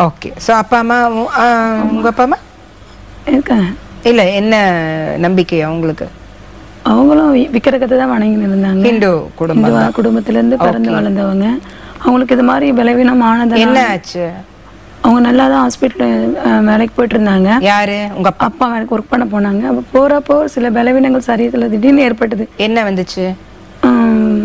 Okay so அப்பா அம்மா உ- ஆ, உங்க அப்பா அம்மா இருக்காங்க இல்ல என்ன நம்பிக்கை அவங்களுக்கு அவங்களும் வி- விக்கிரகத்தை தான் வணங்கி இருந்தாங்க ஹிந்து குடும்பம் இந்து குடும்பத்துல இருந்து பிறந்து வளர்ந்தவங்க அவங்களுக்கு இது மாதிரி பலவீனம் ஆனது என்ன ஆச்சு அவங்க நல்லா தான் ஹாஸ்பிட்டல் வேலைக்கு போயிட்டு இருந்தாங்க யாரு உங்க அப்பா அப்பா வேலைக்கு ஒர்க் பண்ண போனாங்க அப்போ போறப்போ சில பலவீனங்கள் சரீரத்தில் திடீர்னு ஏற்பட்டது என்ன வந்துச்சு ஆம்,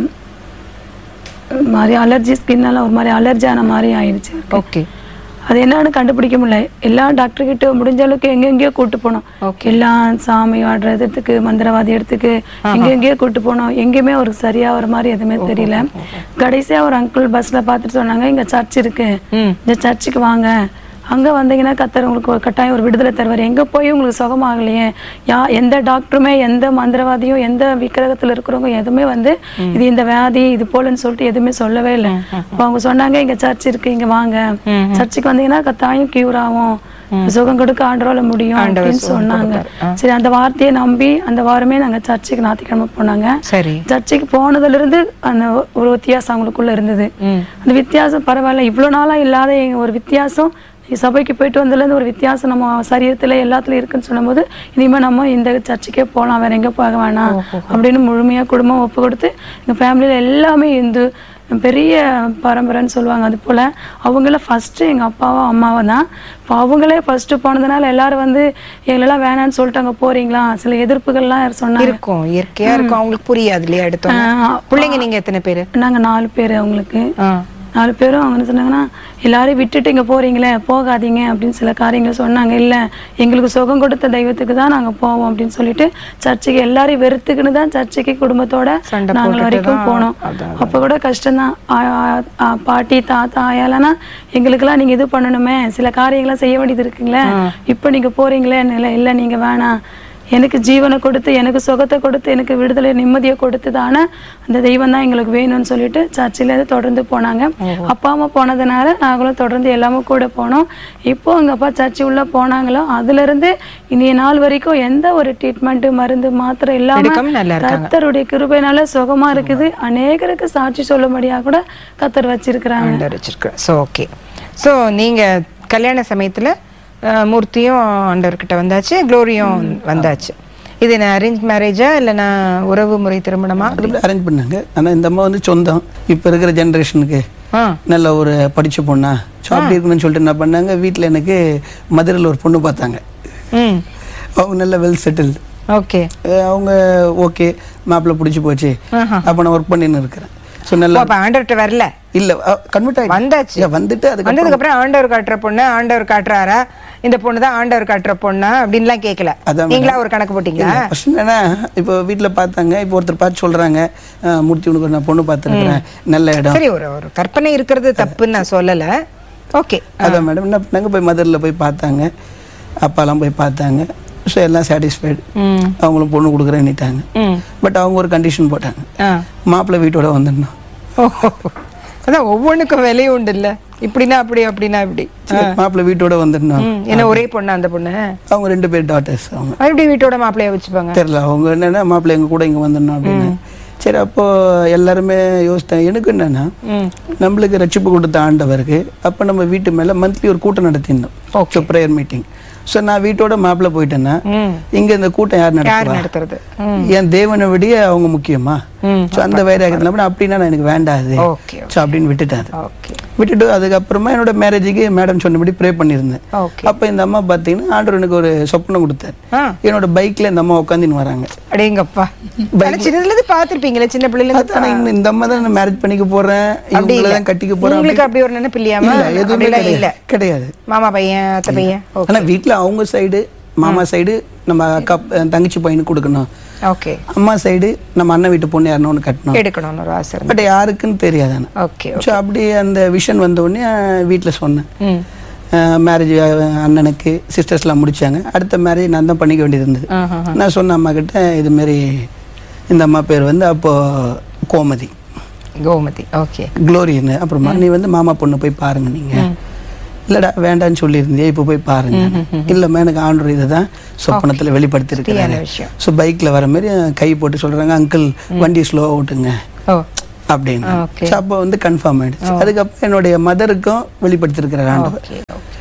ஒரு மாதிரி அலர்ஜி ஸ்கின்னால ஒரு மாதிரி அலர்ஜி ஆன மாதிரி ஆயிடுச்சு ஓகே அது என்னன்னு கண்டுபிடிக்க முடியல எல்லா டாக்டர் கிட்ட முடிஞ்ச அளவுக்கு எங்கெங்கேயோ கூட்டு போனோம் எல்லாம் சாமி ஆடுறதுக்கு மந்திரவாதி இடத்துக்கு எங்கெங்கேயோ கூட்டு போனோம் எங்கேயுமே ஒரு சரியா ஒரு மாதிரி எதுவுமே தெரியல கடைசியா ஒரு அங்கிள் பஸ்ல பார்த்துட்டு சொன்னாங்க இங்க சர்ச் இருக்கு ம். இந்த சர்ச்சுக்கு வாங்க அங்க வந்தீங்கன்னா கத்தர் உங்களுக்கு ஒரு கட்டாயம் ஒரு விடுதலை தருவார் எங்க போய் உங்களுக்கு சுகமாகலையே யா எந்த டாக்டருமே எந்த மந்திரவாதியும் எந்த விக்கிரகத்துல இருக்கிறவங்க எதுவுமே வந்து இது இந்த வியாதி இது போலன்னு சொல்லிட்டு எதுவுமே சொல்லவே இல்லை அப்ப அவங்க சொன்னாங்க இங்க சர்ச் இருக்கு இங்க வாங்க சர்ச்சுக்கு வந்தீங்கன்னா கத்தாயம் கியூர் ஆகும் சுகம் கொடுக்க ஆண்டரோல முடியும் அப்படின்னு சொன்னாங்க சரி அந்த வார்த்தையை நம்பி அந்த வாரமே நாங்க சர்ச்சுக்கு ஞாயிற்றுக்கிழமை போனாங்க சரி சர்ச்சுக்கு போனதுல இருந்து அந்த ஒரு வித்தியாசம் அவங்களுக்குள்ள இருந்தது ம். அந்த வித்தியாசம் பரவாயில்ல இவ்வளவு நாளா இல்லாத எங்க ஒரு வித்தியாசம் சபைக்கு போயிட்டு வந்ததுலேருந்து ஒரு வித்தியாசம் நம்ம சரீரத்துல எல்லாத்துலயும் இருக்குன்னு சொல்லும்போது இனிமே நம்ம இந்த சர்ச்சுக்கே போகலாம் வேற எங்க போக வேணாம் அப்படின்னு முழுமையா குடும்பம் ஒப்பு கொடுத்து எங்க ஃபேமிலியில எல்லாமே இந்து பெரிய பரம்பரைன்னு சொல்லுவாங்க அது போல அவங்கள ஃபர்ஸ்ட் எங்க அப்பாவும் அம்மாவும் தான் இப்போ அவங்களே ஃபர்ஸ்ட் போனதுனால எல்லாரும் வந்து எங்களெல்லாம் வேணான்னு சொல்லிட்டு அங்க போறீங்களா சில எதிர்ப்புகள்லாம் சொன்னாங்க இருக்கும் இயற்கையா இருக்கும் அவங்களுக்கு புரியாது இல்லையா எடுத்தோம் ஆஹ் பிள்ளைங்க நீங்க எத்தனை பேரு நாங்க நாலு பேர் அவங்களுக்கு ஆ. நாலு பேரும் அவங்க என்ன சொன்னாங்கன்னா எல்லாரையும் விட்டுட்டு இங்க போறீங்களே போகாதீங்க அப்படின்னு சில காரியங்களை சொன்னாங்க இல்ல எங்களுக்கு சுகம் கொடுத்த தெய்வத்துக்கு தான் நாங்க போவோம் அப்படின்னு சொல்லிட்டு சர்ச்சுக்கு எல்லாரையும் வெறுத்துக்கின்னு தான் சர்ச்சுக்கு குடும்பத்தோட சண்டை நாங்கள் போட்டுட்டு வரைக்கும் தான் போனோம் அதான், அப்ப கூட கஷ்டம்தான் ஆ, ஆ, ஆ, பாட்டி தாத்தா ஆயாலனா எங்களுக்கெல்லாம் நீங்க இது பண்ணணுமே சில காரியங்கள்லாம் செய்ய வேண்டியது இருக்குங்களே இப்ப நீங்க போறீங்களே இல்ல இல்ல நீங்க வேணாம் எனக்கு ஜீவனை கொடுத்து எனக்கு சுகத்தை கொடுத்து எனக்கு விடுதலை நிம்மதியை கொடுத்து தானே அந்த தெய்வம் தான் எங்களுக்கு வேணும்னு சொல்லிட்டு சர்ச்சில் இருந்து தொடர்ந்து போனாங்க அப்பா அம்மா போனதுனால நாங்களும் தொடர்ந்து எல்லாமே கூட போனோம் இப்போ எங்க அப்பா சர்ச்சு உள்ள போனாங்களோ அதுல இருந்து இனிய நாள் வரைக்கும் எந்த ஒரு ட்ரீட்மெண்ட் மருந்து மாத்திரை இல்லாம எடுக்காம நல்லா இருக்காங்க கத்தருடைய கிருபைனால சுகமா இருக்குது அநேகருக்கு சாட்சி சொல்லும்படியா கூட கத்தர் வச்சிருக்கிறாங்க ஆண்டவர் வச்சிருக்கிறேன் ஸோ ஓகே ஸோ நீங்க கல்யாண சமயத்துல அஹ், மூர்த்தியும் ஆண்டவர்கிட்ட வந்தாச்சு க்ளோரியும் வந்தாச்சு இது என்ன அரேஞ்ச் மேரேஜா இல்லைன்னா உறவு முறை திருமணமா அதுல அரேஞ்ச் பண்ணாங்க ஆனா இந்த அம்மா வந்து சொந்தம் இப்ப இருக்கிற ஜெனரேஷனுக்கு ஆ நல்ல ஒரு படிச்ச பொண்ணா ஸோ அப்படி இருக்கணும்னு சொல்லிட்டு என்ன பண்ணாங்க வீட்டில் எனக்கு மதுரையில் ஒரு பொண்ணு பார்த்தாங்க ம் அவங்க நல்ல வெல் செட்டில்டு ஓகே அவங்க ஓகே மாப்பிள்ளை பிடிச்சி போச்சு ஆஹா. அப்போ நான் ஒர்க் பண்ணின்னு இருக்கிறேன் ஸோ நல்லா அப்போ ஆண்டவர்கிட்ட வரல இல்லை கன்வெர்ட் ஆகி வந்தாச்சு வந்துட்டு அதுக்கு வந்ததுக்கு அப்புறம் ஆண்டவர் காட்டுற பொண்ணு ஆண்டவர் காட்டுறாரா இந்த பொண்ணு தான் ஆண்டவர் காட்டுற பொண்ணா அப்படின்லாம் கேட்கல அதான் நீங்களா ஒரு கணக்கு போட்டீங்களா ஃபர்ஸ்ட் என்னன்னா இப்போ வீட்டில் பார்த்தாங்க இப்போ ஒருத்தர் பார்த்து சொல்றாங்க "அஹ், மூர்த்தி உனக்கு நான் பொண்ணு பார்த்துருக்குறேன் நல்ல இடம் சரி ஒரு ஒரு கற்பனை இருக்கிறது தப்புன்னு நான் சொல்லல ஓகே அதான் மேடம் என்ன பண்ணாங்க போய் மதுரில் போய் பார்த்தாங்க அப்பாலாம் போய் பார்த்தாங்க ஸோ எல்லாம் சாட்டிஸ்ஃபைடு ம் அவங்களும் பொண்ணு கொடுக்குறேன்னுட்டாங்க ம் பட் அவங்க ஒரு கண்டிஷன் போட்டாங்க ஆ மாப்பிள்ளை வீட்டோட வந்துடணும் ஓஹோ அதான் ஒவ்வொன்றுக்கும் விலையும் உண்டு இல்ல இப்படின்னா அப்படி அப்படின்னா இப்படி மாப்பிள்ளை வீட்டோட வந்துடணும் ம், என்ன ஒரே பொண்ணா அந்த பொண்ணு அவங்க ரெண்டு பேர் டாட்டர்ஸ் அவங்க மறுபடியும் வீட்டோட மாப்பிள்ளைய வச்சுப்பாங்க தெரியல அவங்க என்னன்னா மாப்பிள்ளை எங்க கூட இங்க வந்துடணும் அப்படின்னு சரி அப்போ எல்லாருமே யோசித்தேன் எனக்கு என்னன்னா ம் நம்மளுக்கு ரட்சிப்பு கொடுத்த ஆண்டவருக்கு அப்போ நம்ம வீட்டு மேல மந்த்லி ஒரு கூட்டம் நடத்திருந்தோம் ஸோ ப்ரேயர் மீட்டிங் ஸோ நான் வீட்டோட மாப்பிள்ளை போயிட்டேன்னா ம் இங்க இந்த கூட்டம் யார் யார் நடத்துவா நடத்துறது என் தேவனை விட அவங்க முக்கியமா ம் ஸோ அந்த வைராகத்தில் அப்படின்னா நான் எனக்கு வேண்டாது ஓகே ஸோ அப்படின்னு விட்டுட்டேன் அது. ஓகே விட்டுட்டு அதுக்கப்புறமா என்னோட மேரேஜுக்கு மேடம் சொன்னபடி ப்ரே பண்ணியிருந்தேன் ஓகே அப்போ இந்த அம்மா பார்த்தீங்கன்னா ஆண்டவர் எனக்கு ஒரு சொப்பனம் கொடுத்தாரு ஆ என்னோட பைக்ல இந்த அம்மா உட்காந்துன்னு வராங்க அடேங்கப்பா ஆனா சின்னதுல இருந்து பாத்திருப்பீங்களே சின்ன பிள்ளைல இருந்து அதான் இந்த- இந்த அம்மா தான் நான் மேரேஜ் பண்ணிக்க போறேன் இவங்கள தான் கட்டிக்க போறேன் உங்களுக்கு அப்படி ஒரு நினைப்பு இல்லையாமா இல்ல எதுவுமே அப்படிலாம் இல்ல கிடையாது கிடையாது மாமா பையன் அத்தை பையன் ஓகே ஆனா வீட்ல அவங்க சைடு மாமா சைடு நம்ம அக்கா தங்கச்சி பையனுக்கு கொடுக்கணும் ஓகே அம்மா சைடு நம்ம அண்ணன் வீட்டு பொண்ணு யாருன்னு ஒன்று கட்டணும் எடுக்கணும்னு ஒரு ஆசை இருந்து பட் யாருக்குன்னு தெரியாது ஆனா ஓகே ஸோ அப்படி அந்த விஷன் வந்த உடனே வீட்டில் சொன்னேன் ம் மேரேஜ் அண்ணனுக்கு சிஸ்டர்ஸ்லாம் முடிச்சாங்க அடுத்த மேரேஜ் நான் தான் பண்ணிக்க வேண்டியது இருந்தது ஆஹா நான் சொன்ன அம்மா கிட்ட இது மாதிரி இந்த அம்மா பேர் வந்து அப்போ கோமதி கோமதி ஓகே குளோரின்னு அப்புறமா நீ வந்து மாமா பொண்ணு போய் பாருங்க நீங்க இல்லடா வேண்டான்னு சொல்லியிருந்தியே இப்போ போய் பாருங்க இல்லம்மா எனக்கு ஆண்டர் இதை தான் சொப்பனத்தில் வெளிப்படுத்திருக்கிறாரு சரியான விஷயம் ஸோ பைக்கில் வர மாதிரி கை போட்டு சொல்றாங்க அங்கிள் வண்டி ஸ்லோவாக ஓட்டுங்க ஓ அப்படின்னு ஓகே ஸோ அப்போ வந்து கன்ஃபார்ம் ஆயிடுச்சு அதுக்கப்புறம் என்னுடைய மதருக்கும் வெளிப்படுத்திருக்கிறார் ஆண்டவர் ஓகே ஓகே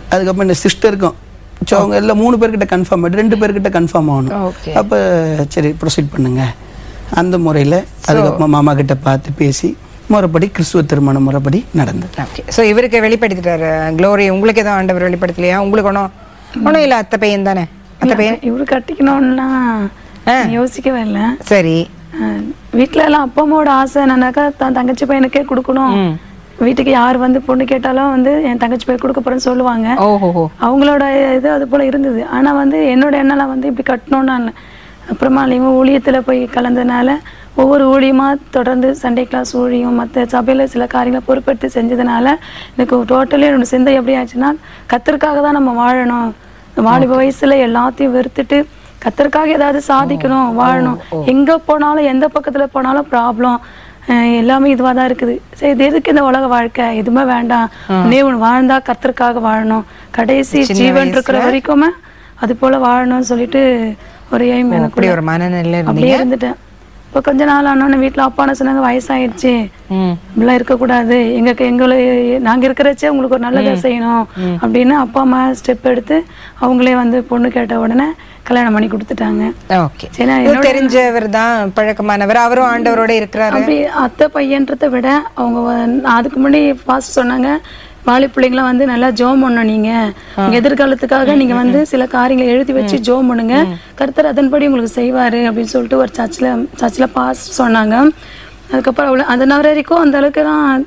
அதுக்கப்புறம் இந்த சிஸ்டருக்கும் ஸோ அவங்க எல்லாம் மூணு பேர்கிட்ட கன்ஃபார்ம் ஆகிட்டு ரெண்டு பேர்கிட்ட கன்ஃபார்ம் ஆகணும் ஓகே அப்போ சரி ப்ரொசீட் பண்ணுங்க அந்த முறையில் அதுக்கப்புறம் மாமா கிட்ட பார்த்து பேசி முறைப்படி கிறிஸ்துவ திருமண முறைப்படி நடந்தது ஓகே ஸோ இவருக்கு வெளிப்படுத்திட்டாரு க்ளோரி உங்களுக்கு எதுவும் ஆண்டவர் வெளிப்படுத்தலையா உங்களுக்கு ஒன்றும் ஒன்றும் இல்லை அத்தை பையன் தானே அத்தை பையன் இவரு கட்டிக்கணும்லாம் யோசிக்கவே இல்லை சரி அஹ் வீட்ல எல்லாம் அப்பா அம்மாவோட ஆசை என்னன்னாக்கா தன் தங்கச்சி பையனுக்கே கொடுக்கணும் வீட்டுக்கு யார் வந்து பொண்ணு கேட்டாலும் வந்து என் தங்கச்சி பையன் கொடுக்க போறேன்னு சொல்லுவாங்க ஓஹோ அவங்களோட இது அது போல இருந்தது ஆனா வந்து என்னோட எண்ணெல்லாம் வந்து இப்படி கட்டணும்னு இல்லை அப்புறமா இவன் ஊழியத்துல போய் கலந்ததுனால ஒவ்வொரு ஊழியமா தொடர்ந்து சண்டே கிளாஸ் ஊழியம் மற்ற சபையில சில காரியங்களை பொறுப்பெடுத்து செஞ்சதுனால எனக்கு டோட்டலி என்னோட சிந்தை எப்படி ஆச்சுன்னா கத்தருக்காக தான் நம்ம வாழணும் வாலிப வயசுல எல்லாத்தையும் வெறுத்துட்டு கத்தருக்காக ஏதாவது சாதிக்கணும் வாழணும் எங்க போனாலும் எந்த பக்கத்துல போனாலும் ப்ராப்ளம் எல்லாமே இதுவா தான் இருக்குது சரி இது எதுக்கு இந்த உலக வாழ்க்கை எதுவுமே வேண்டாம் நீ ஒன்று வாழ்ந்தா கத்தருக்காக வாழணும் கடைசி ஜீவன் இருக்கிற வரைக்குமே அது போல வாழணும்னு சொல்லிட்டு ஒரு எய்ம் எனக்கு அப்படி ஒரு மனநிலை இருந்தீங்க அப்படியே இருந்துட்டேன் இப்போ கொஞ்ச நாள் ஆனோன்னு வீட்டில் அப்பா என்ன சொன்னாங்க வயசாயிடுச்சு ம் இப்படிலாம் இருக்கக்கூடாது எங்களுக்கு எங்களை நாங்கள் இருக்கிறச்சே உங்களுக்கு ஒரு நல்லதை செய்யணும் அப்படின்னு அப்பா அம்மா ஸ்டெப் எடுத்து அவங்களே வந்து பொண்ணு கேட்ட உடனே கல்யாணம் பண்ணி கொடுத்துட்டாங்க ஓகே சரி நான் இது தெரிஞ்சவர் தான் பழக்கமானவர் அவரும் ஆண்டவரோட இருக்கிறாரு அப்படி அத்தை பையன்றதை விட அவங்க வ- அதுக்கு முன்னாடி பாஸ்ட் சொன்னாங்க வாலி பிள்ளைங்களாம் வந்து நல்லா ஜோம் பண்ணணும் நீங்க உங்க எதிர்காலத்துக்காக நீங்க வந்து சில காரியங்களை எழுதி வச்சு ஜோம் பண்ணுங்க கர்த்தர் அதன்படி உங்களுக்கு செய்வாரு அப்படின்னு சொல்லிட்டு ஒரு சர்ச்சில் சர்ச்சில் பாஸ் சொன்னாங்க அதுக்கப்புறம் அவ்வளோ அதனால வரைக்கும் அந்த அளவுக்கு தான்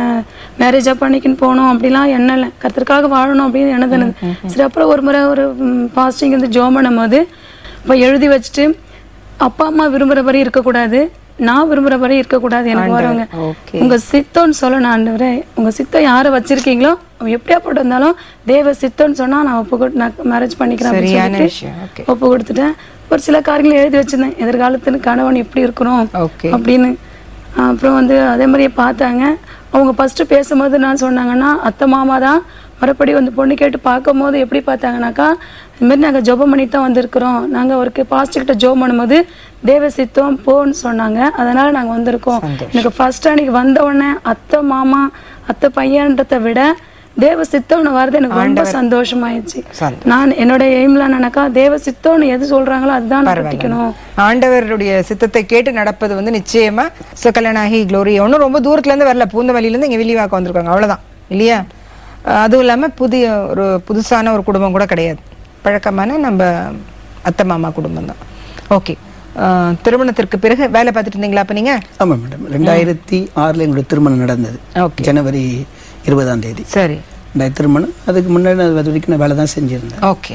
மேரேஜாக பண்ணிக்கின்னு போகணும் அப்படிலாம் எண்ணம் இல்லை கர்த்தருக்காக வாழணும் அப்படின்னு எண்ணம் சரி அப்புறம் ஒரு முறை ஒரு பாஸ்டிங் வந்து ஜோம் பண்ணும்போது இப்போ எழுதி வச்சுட்டு அப்பா அம்மா விரும்புகிறபடி இருக்கக்கூடாது நான் விரும்புகிறபடி இருக்கக்கூடாது எனக்கு வரவங்க ஓகே உங்க சித்தம்னு சொல்லணும் ஆண்டவரே உங்க சித்தம் யாரை வச்சிருக்கீங்களோ அவன் எப்படியாப்பட்டு இருந்தாலும் தேவ சித்தம்னு சொன்னா நான் ஒப்பு கொடு- நான் மேரேஜ் பண்ணிக்கிறேன் அப்படின்னு சரியான சொல்லிட்டு விஷயம் ஓகே ஒப்பு கொடுத்துட்டேன் ஒரு சில காரியங்களை எழுதி வச்சிருந்தேன் எதிர்காலத்துக்கு கணவன் எப்படி இருக்கணும் ஓகே அப்படின்னு அப்புறம் வந்து அதே மாதிரியே பார்த்தாங்க அவங்க ஃபர்ஸ்ட் பேசும்போது நான் சொன்னாங்கன்னா அத்தை மாமா தான் மறுபடி வந்து பொண்ணு கேட்டு பார்க்கும்போது எப்படி பார்த்தாங்கனாக்கா இந்த மாதிரி நாங்கள் ஜெபம் பண்ணிட்டு தான் வந்திருக்கிறோம் நாங்கள் ஒரு பாஸ்ட்கிட்ட ஜெபம் பண்ணும்போது தேவ சித்தம் போன்னு சொன்னாங்க அதனால நாங்கள் வந்திருக்கோம் எனக்கு ஃபர்ஸ்ட் அன்னைக்கு வந்த உடனே அத்தை மாமா அத்தை பையன்றதை விட தேவ சித்தம்னு வர்றது எனக்கு ரொம்ப சந்தோஷமாயிடுச்சு சந்தோஷம். நான் என்னோட எய்ம்ல என்னன்னாக்கா தேவ சித்தம்னு எது சொல்றாங்களோ அதுதான் நான் கட்டிக்கணும் ஆண்டவருடைய சித்தத்தை கேட்டு நடப்பது வந்து நிச்சயமா ஸோ கல்யாணம் ஆகி க்ளோரி ஒன்றும் ரொம்ப தூரத்துல இருந்து வரல பூந்தமல்லியில இருந்து இங்க வில்லிவாக்கம் வந்திருக்காங்க அவ்வளவுதான் இல்லையா அஹ் அதுவும் இல்லாம புதிய ஒரு புதுசான ஒரு குடும்பம் கூட கிடையாது பழக்கமான நம்ம அத்தை மாமா குடும்பம் தான் ஓகே திருமணத்திற்கு பிறகு வேலை பார்த்துட்டு இருந்தீங்களா அப்ப நீங்க ஆமாம் மேடம் ரெண்டாயிரத்தி ஆறில் என்னுடைய திருமணம் நடந்தது ஓகே ஜனவரி இருபதாம் தேதி சரி ரெண்டாயிரத்தி திருமணம் அதுக்கு முன்னாடி நான் அது வரைக்கும் நான் வேலை தான் செஞ்சுருந்தேன் ஓகே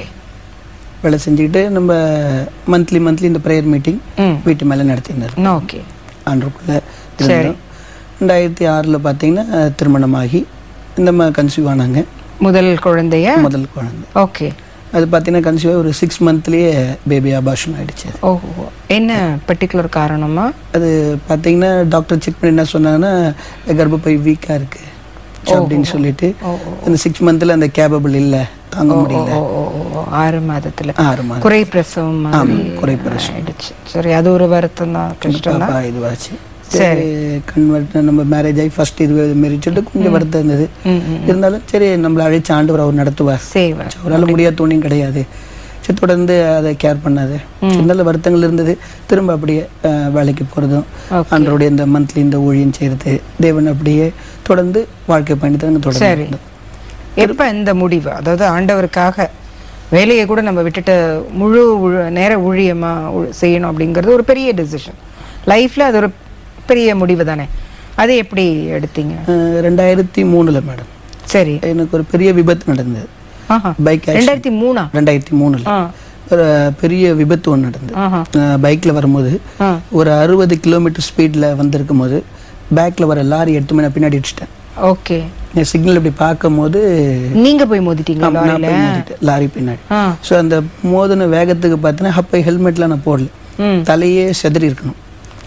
வேலை செஞ்சுக்கிட்டு நம்ம மந்த்லி மந்த்லி இந்த ப்ரேயர் மீட்டிங் ம் வீட்டு மேலே நடத்தியிருந்தார் ஓகே ஆண்டுக்குள்ளே இருந்தோம் ரெண்டாயிரத்தி ஆறில் பார்த்தீங்கன்னா திருமணமாகி இந்த மாதிரி கன்சீவ் ஆனாங்க முதல் குழந்தைய முதல் குழந்தை ஓகே அது பார்த்தீங்கன்னா கன்சீவ் ஒரு சிக்ஸ் மந்த்லேயே பேபி அபாஷன் ஆயிடுச்சு அது. ஓஹோ என்ன பர்டிகுலர் காரணமா அது பார்த்தீங்கன்னா டாக்டர் செக் பண்ணி என்ன சொன்னாங்கன்னா கர்ப்பப்பை வீக்காக இருக்கு அப்படின்னு சொல்லிட்டு அந்த சிக்ஸ் மந்த்தில் அந்த கேபபிள் இல்லை தாங்க முடியல ஓ ஓ, ஓ, ஓ, ஆறு மாதத்துல ஆறு மாதம் குறை பிரசவம் மாதிரி குறை பிரசவம். ஆயிடுச்சு சரி அது ஒரு வருத்தம் தான் கஷ்டம் தான் பாப்பா இதுவாச்சு சரி கன்வெர்ட் நம்ம மேரேஜ் ஆகி ஃபர்ஸ்ட் இது மாரி சொல்லிட்டு கொஞ்சம் வருத்தம் இருந்தது ம், ம். இருந்தாலும் சரி நம்மளை அழைச்ச ஆண்டவர் அவர் நடத்துவார் சேவை அவரால் முடியாத துணியும் கிடையாது சரி தொடர்ந்து அதை கேர் பண்ணாது நல்ல வருத்தங்கள் இருந்தது திரும்ப அப்படியே அஹ், வேலைக்கு போகிறதும் ஆண்டவருடைய இந்த மந்த்லி இந்த ஊழியம் செய்கிறது தேவன் அப்படியே தொடர்ந்து வாழ்க்கை பயணத்தை நாங்கள் தொடர்ந்து சரி எப்ப இந்த முடிவு அதாவது ஆண்டவருக்காக வேலையை கூட நம்ம விட்டுட்டு முழு உழு- நேர ஊழியமா உ- செய்யணும் அப்படிங்கிறது ஒரு பெரிய டெசிஷன் லைஃப்ல அது ஒரு பெரிய முடிவு தானே அது எப்படி எடுத்தீங்க அஹ், ரெண்டாயிரத்தி மூணுல மேடம் சரி எனக்கு ஒரு பெரிய விபத்து நடந்தது ஆஹா பைக் ரெண்டாயிரத்தி மூணா ரெண்டாயிரத்தி மூணுல ஆ ஒரு பெரிய விபத்து ஒன்று நடந்தது ஆஹா பைக்கில் வரும்போது ஆ ஒரு அறுபது கிலோமீட்டர் ஸ்பீடில் வந்திருக்கும் போது பேக்கில் வர லாரி எடுத்து நான் பின்னாடி அடிச்சிட்டேன் ஓகே என் சிக்னல் இப்படி பார்க்கும்போது நீங்க போய் மோதிட்டீங்களா நான் லாரியில போய் மோதிட்டேன், லாரி பின்னாடி ஆ ஸோ அந்த மோதின வேகத்துக்கு பார்த்தீங்கன்னா அப்போ ஹெல்மெட்லாம் நான் போடல ம் தலையே செதறி இருக்கணும்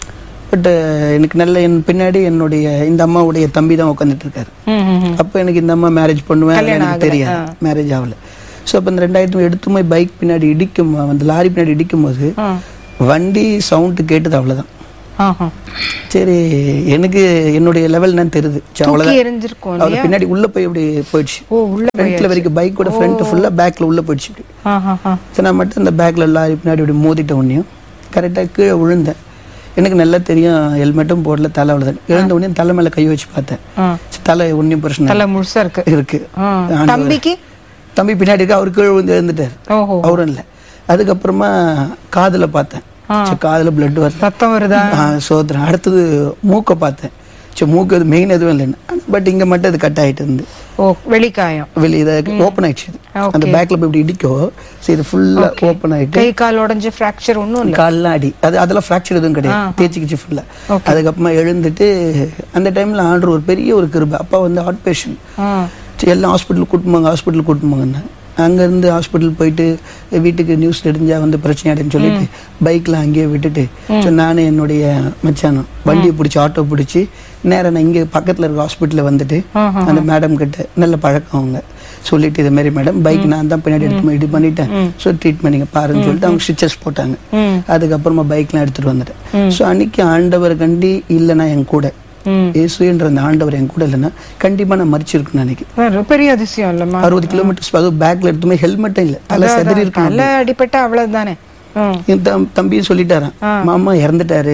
பட் எனக்கு நல்ல என் பின்னாடி என்னுடைய இந்த அம்மாவுடைய தம்பி தான் உட்காந்துட்டு இருக்காரு ம் ம், ம் அப்போ எனக்கு இந்த அம்மா மேரேஜ் பண்ணுவேன் அதெல்லாம் எனக்கு தெரியாது மேரேஜ் ஆகல ஸோ அப்போ இந்த ரெண்டாயிரத்து எடுத்து போய் பைக் பின்னாடி இடிக்கும் அந்த லாரி பின்னாடி இடிக்கும் போது ஆ. வண்டி சவுண்டு கேட்டது அவ்வளோதான் ஆஹா. சரி எனக்கு என்னுடைய லெவல் என்னன்னு தெரியுது சரி, தூக்கி அவ்வளவுதான் எறிஞ்சிருக்கும் அவர் பின்னாடி உள்ள போய் இப்படி போயிடுச்சு ஓ உள்ள ஃப்ரண்ட்ல வரைக்கும் பைக்கோட ஃப்ரண்ட் ஃபுல்லா பேக்ல உள்ள போயிடுச்சு இப்படி ஆஹா சரி நான் மட்டும் இந்த பேக்ல லாரி பின்னாடி இப்படி மோதிட்ட உடனேயும் கரெக்டாக கீழே விழுந்தேன் எனக்கு நல்லா தெரியும் ஹெல்மெட்டும் போடல தலை அவ்வளோதான் எழுந்த உடனே தலை மேல கை வச்சு பார்த்தேன் ஆ. சரி, தலை ஒன்றும் பிரச்சனை இல்லை. தலை முழுசா இருக்கு இருக்கு ஆ. தம்பிக்கு தம்பி பின்னாடி இருக்க அவர் கீழே விழுந்து எழுந்துட்டார் ஓஹோ அவரும் இல்லை அதுக்கப்புறமா காதுல பார்த்தேன் சரி, காதுல பிளட் வரல ரத்தம் வருதா ஆ, சோதரன் அடுத்தது மூக்கை பார்த்தேன் சரி மூக்கு அது மெயின் எதுவும் இல்லைன்னு பட் இங்க மட்டும் அது கட் ஆயிட்டு இருந்து ஓ வெளிக்காயம் வெளியே இதை ஓப்பன் ஆயிடுச்சு இது. Okay. அந்த பேக்ல போய் இப்படி இடிக்கோ சரி இது ஃபுல்லா ஓப்பன் ஆயிட்டு கை கால் உடைஞ்சு ஃப்ராக்சர் ஒண்ணும் இல்ல கால்லாம் அடி அது அதெல்லாம் ஃப்ராக்சர் எதுவும் கிடையாது தேய்ச்சிக்கிச்சு ஃபுல்லா Okay. அதுக்கப்புறமா எழுந்துட்டு அந்த டைம்ல ஆண்டு ஒரு பெரிய ஒரு கிருபை அப்பா வந்து ஹார்ட் பேஷண்ட் ஆ. சரி எல்லாம் ஹாஸ்பிட்டல் கூட்டுமாங்க ஹாஸ்பிட்டல் கூட்டுமாங்கன்னு அங்கேருந்து ஹாஸ்பிட்டல் போயிட்டு வீட்டுக்கு நியூஸ் தெரிஞ்சா வந்து பிரச்சனை ஆயிடுன்னு சொல்லிட்டு பைக்கில் அங்கேயே விட்டுட்டு ஸோ நானும் என்னுடைய மச்சானும் வண்டியை பிடிச்சி ஆட்டோ பிடிச்சி நேரா நான் இங்கே பக்கத்தில் இருக்க ஹாஸ்பிட்டலில் வந்துட்டு அந்த மேடம் கிட்ட நல்ல பழக்கம் அவங்க சொல்லிட்டு இது மாதிரி மேடம் பைக் நான் தான் பின்னாடி எடுத்து இது பண்ணிட்டேன் ஸோ ட்ரீட்மெண்ட் நீங்கள் பாருன்னு சொல்லிட்டு அவங்க ஸ்டிச்சஸ் போட்டாங்க ம். அதுக்கப்புறமா பைக்லாம் எடுத்துட்டு வந்துட்டேன் ஸோ அன்னைக்கு ஆண்டவர் கண்டி இல்லைன்னா என் கூட ம். இயேசுன்ற அந்த ஆண்டவர் என் கூட இல்லைன்னா கண்டிப்பா நான் மறிச்சிருக்கேன் அன்னைக்கு வேற பெரிய அதிசயம் இல்லம்மா அறுபது கிலோமீட்டர்ஸ் அதுவும் பேக்ல எடுத்துமே ஹெல்மெட்டும் இல்லை தலை செதறி இருக்கு தலை அடிபட்டா அவ்வளவுதானே ம். என் தம்- தம்பியும் சொல்லிட்டாரான் மாமா இறந்துட்டாரு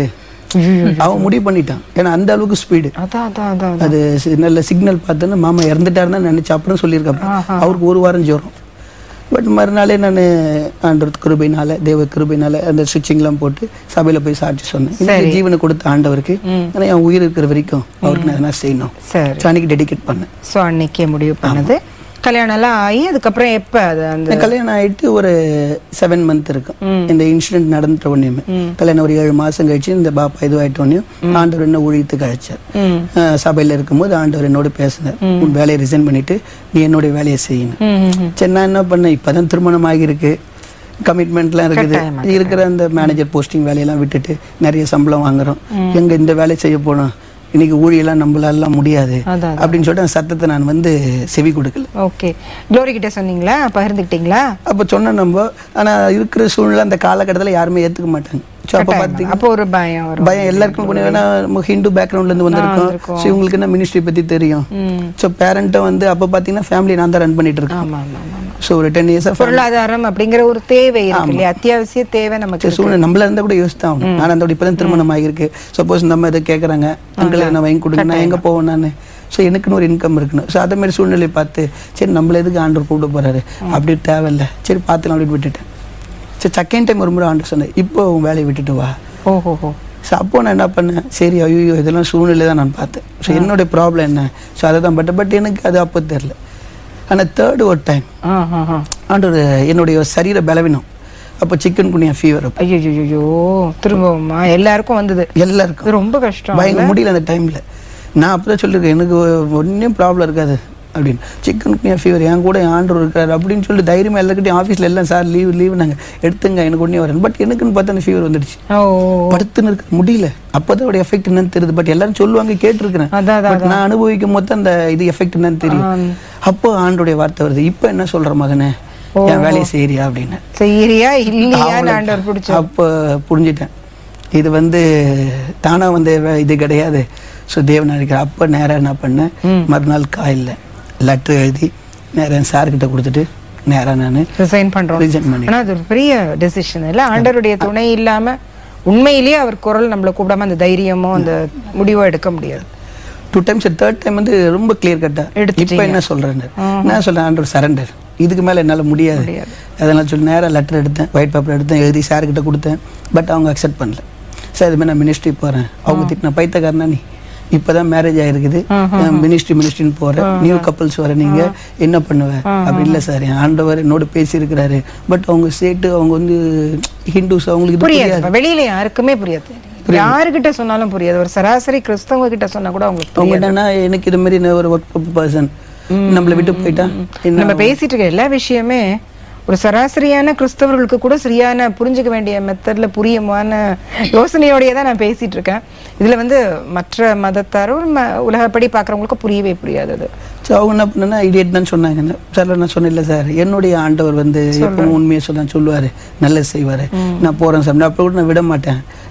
அவன் முடிவு பண்ணிட்டான் ஏன்னா அந்த அளவுக்கு ஸ்பீடு அதான் அதான் அதான் அது சி- நல்ல சிக்னல் பார்த்தோன்னா மாமா இறந்துட்டாருன்னு நினைச்ச அப்புறம் சொல்லியிருக்காங்க அவருக்கு ஒரு வாரம் ஜோரம் பட் மறுநாளே நான் ஆண்டவர் கிருபைனால தேவ கிருபைனால அந்த ஸ்டிச்சிங்லாம் போட்டு சபையில போய் சாட்சி சொன்னேன் இந்த ஜீவனை கொடுத்த ஆண்டவருக்கு ஆனா என் உயிர் இருக்கிற வரைக்கும் அவருக்கு நான் எதனா செய்யணும் சரி So, அன்னைக்கு டெடிகேட் பண்ணேன் சோ அன்னைக்கே முடிவு பண்ணது கல்யாணம் எல்லாம் ஆகி அதுக்கப்புறம் எப்ப அது அந்த எனக்கு கல்யாணம் ஆயிட்டு ஒரு செவன் மந்த் இருக்கும் இந்த இன்சிடென்ட் நடந்துட்ட உடனேயுமே கல்யாணம் ஒரு ஏழு மாசம் கழிச்சு இந்த பாப்பா இதுவாயிட்ட உடனேயும் ஆண்டவர் என்ன ஊழியத்துக்கு அழைச்சார் ம். அஹ் சபையில இருக்கும்போது ஆண்டவர் என்னோட பேசினார் உன் வேலையை ரிசைன் பண்ணிட்டு நீ என்னுடைய வேலையை செய்யணும் ம், ம், ம். சரி நான் என்ன பண்ணேன் இப்பதான் திருமணம் ஆகியிருக்கு கமிட்மெண்ட்லாம் இருக்குது இருக்கிற அந்த மேனேஜர் போஸ்டிங் வேலையெல்லாம் விட்டுட்டு நிறைய சம்பளம் வாங்குறோம் எங்க இந்த வேலையை செய்ய போனோம் இன்னைக்கு ஊழியெல்லாம் நம்மளால முடியாது அதான், அப்படின்னு சொல்லிட்டு அந்த சத்தத்தை நான் வந்து செவி கொடுக்கல ஓகே க்ளோரி கிட்ட சொன்னீங்களா பகிர்ந்துக்கிட்டீங்களா அப்போ சொன்ன நம்ம ஆனா இருக்கிற சூழ்நிலை அந்த காலகட்டத்துல யாருமே ஏத்துக்க மாட்டாங்க ஸோ அப்போ பார்த்தீங்க அப்போ ஒரு பயம் வரும் பயம் எல்லாருக்கும் கொஞ்சம் வேணா நம்ம ஹிந்து பேக்ரவுண்ட்ல இருந்து வந்திருக்கோம் ஸோ இவங்களுக்கு என்ன மினிஸ்ட்ரி பத்தி தெரியும் ம். ஸோ பேரண்ட்டும் வந்து அப்போ பார்த்தீங்கன்னா ஃபேமிலி நான் தான் ரன் பண்ணிட்டு இருக்கேன் ஆமா ஆமா ஆமா ஸோ ஒரு டென் இயர்ஸாக பொருளாதாரம் அப்படிங்கிற ஒரு தேவை இருக்கு இல்லையா அத்தியாவசிய தேவை நமக்கு சூழ்நிலை நம்மள இருந்தா கூட யோசிச்சு தான் ஆகணும் நான் அந்த இப்பதான் திருமணம் ஆகிருக்கு சப்போஸ் நம்ம இதை கேட்குறாங்க அங்கிள் என்ன வாங்கி கொடுங்க நான் எங்க போவேன் நான் ஸோ எனக்குன்னு ஒரு இன்கம் இருக்கணும் ஸோ அதே மாதிரி சூழ்நிலை பார்த்து சரி நம்மள எதுக்கு ஆண்டவர் கூப்பிட போறாரு அப்படி தேவையில்ல சரி பார்த்துலாம் அப்படின்னு விட்டுட்டேன் சரி செகண்ட் டைம் ஒரு முறை ஆண்டர் சொன்னேன் இப்போ உன் வேலையை விட்டுட்டு வா ஓஹோ ஹோ ஸோ அப்போ நான் என்ன பண்ணேன் சரி ஐயோ இதெல்லாம் சூழ்நிலை தான் நான் பார்த்தேன் ஸோ என்னுடைய ப்ராப்ளம் என்ன ஸோ அதை தான் பட் பட் எனக்கு அது அப்போ தெரில ஆனால் தேர்டு ஒரு டைம் ஆ ஆ ஆ ஆண்டவர் என்னுடைய சரீர பலவீனம் அப்போ சிக்கன் குனியா ஃபீவர் அப்போ ஐயோ ஐயோ திரும்பவுமா எல்லாருக்கும் வந்தது எல்லாருக்கும் இது ரொம்ப கஷ்டம் பயங்கர முடியல அந்த டைம்ல நான் அப்பதான் சொல்லியிருக்கேன் எனக்கு ஒன்றும் ப்ராப்ளம் இருக்காது அப்படின்னு சிக்கன் குனியா ஃபீவர் என் கூட என் ஆண்டவர் இருக்காரு அப்படின்னு சொல்லிட்டு தைரியமா எல்லாருக்கிட்டையும் ஆஃபீஸில் எல்லாம் சார் லீவ் லீவ் நாங்கள் எடுத்துங்க எனக்கு ஒன்றே வரேன் பட் எனக்குன்னு பார்த்தா அந்த ஃபீவர் வந்துடுச்சு ஓ படுத்துன்னு இருக்க முடியல அப்போதான் அதோட எஃபெக்ட் என்னன்னு தெரியுது பட் எல்லாரும் சொல்லுவாங்க கேட்டிருக்கிறேன் அதான் அதான் பட் நான் அனுபவிக்கும் போது அந்த இது எஃபெக்ட் என்னன்னு தெரியும் அப்போ ஆண்டோடைய வார்த்தை வருது இப்போ என்ன சொல்ற மகனே என் வேலையை செய்யறியா அப்படின்னு செய்யறியா இல்லையா ஆண்டவர் பிடிச்ச அப்போ புரிஞ்சிட்டேன் இது வந்து தானா வந்த வே- இது கிடையாது ஸோ தேவன் அழைக்கிற அப்போ நேராக என்ன பண்ணேன் மறுநாள் காலையில் லெட்டர் எழுதி நேராக சார்கிட்ட கொடுத்துட்டு நேராக நான் ரிசைன் பண்றோம் ரிசைன் பண்ணி ஆனா அது ஒரு பெரிய டெசிஷன் இல்ல ஆண்டவருடைய துணை இல்லாம உண்மையிலேயே அவர் குரல் நம்மள கூப்பிடாம அந்த தைரியமோ அந்த முடிவோ எடுக்க முடியாது டூ டைம்ஸ் தேர்ட் டைம் வந்து ரொம்ப கிளியர் கட்டா இப்போ என்ன சொல்றேன்னு நான் சொல்றேன் ஆண்டவர் சரண்டர் இதுக்கு மேல என்னால முடியாது அதெல்லாம் சொல்லி நேரா லெட்டர் எடுத்தேன் ஒயிட் பேப்பர் எடுத்தேன் எழுதி சார்கிட்ட கொடுத்தேன் பட் அவங்க அக்செப்ட் பண்ணல சார் இது மாதிரி நான் மினிஸ்ட்ரி போறேன் அவங்க திட்டின பைத்தக்காரனா நீ இப்பதான் மேரேஜ் ஆயிருக்குது மினிஸ்ட்ரி மினிஸ்ட்ரின்னு போறேன் நியூ கப்பல்ஸ் வர நீங்க என்ன பண்ணுவ அப்படி இல்ல சார் என் ஆண்டவர் என்னோட பேசியிருக்கிறாரு பட் அவங்க சேட்டு அவங்க வந்து ஹிந்துஸ் அவங்களுக்கு இது புரியாது இப்ப வெளியில யாருக்குமே புரியாது யாருகிட்ட சொன்னாலும் புரியாது ஒரு சராசரி கிறிஸ்தவங்க கிட்ட சொன்னா கூட அவங்களுக்கு அவங்க என்னன்னா எனக்கு இது மாதிரி நான் ஒரு ஒர்க் பர்சன் நம்மளை விட்டு போயிட்டா என்ன நம்ம பேசிட்டு இருக்க எல்லா விஷயமே ஒரு சராசரியான கிறிஸ்தவர்களுக்கு கூட சரியான புரிஞ்சுக்க வேண்டிய மெத்தட்ல புரியுமான யோசனையோடயே தான் நான் பேசிட்டு இருக்கேன் இதுல வந்து மற்ற மதத்தாரும் ம- உலகப்படி பாக்குறவங்களுக்கு புரியவே புரியாது அது ஸோ அவங்க என்ன பண்ணனா இடியட் தான் சொன்னாங்க சார் நான் சொன்னேன் இல்லை சார் என்னுடைய ஆண்டவர் வந்து எப்பவும் உண்மையை சொல்ல சொல்லுவார் நல்லது செய்வார் நான் போகிறேன் சார் நான் அப்போ கூட நான் விட மாட்டேன்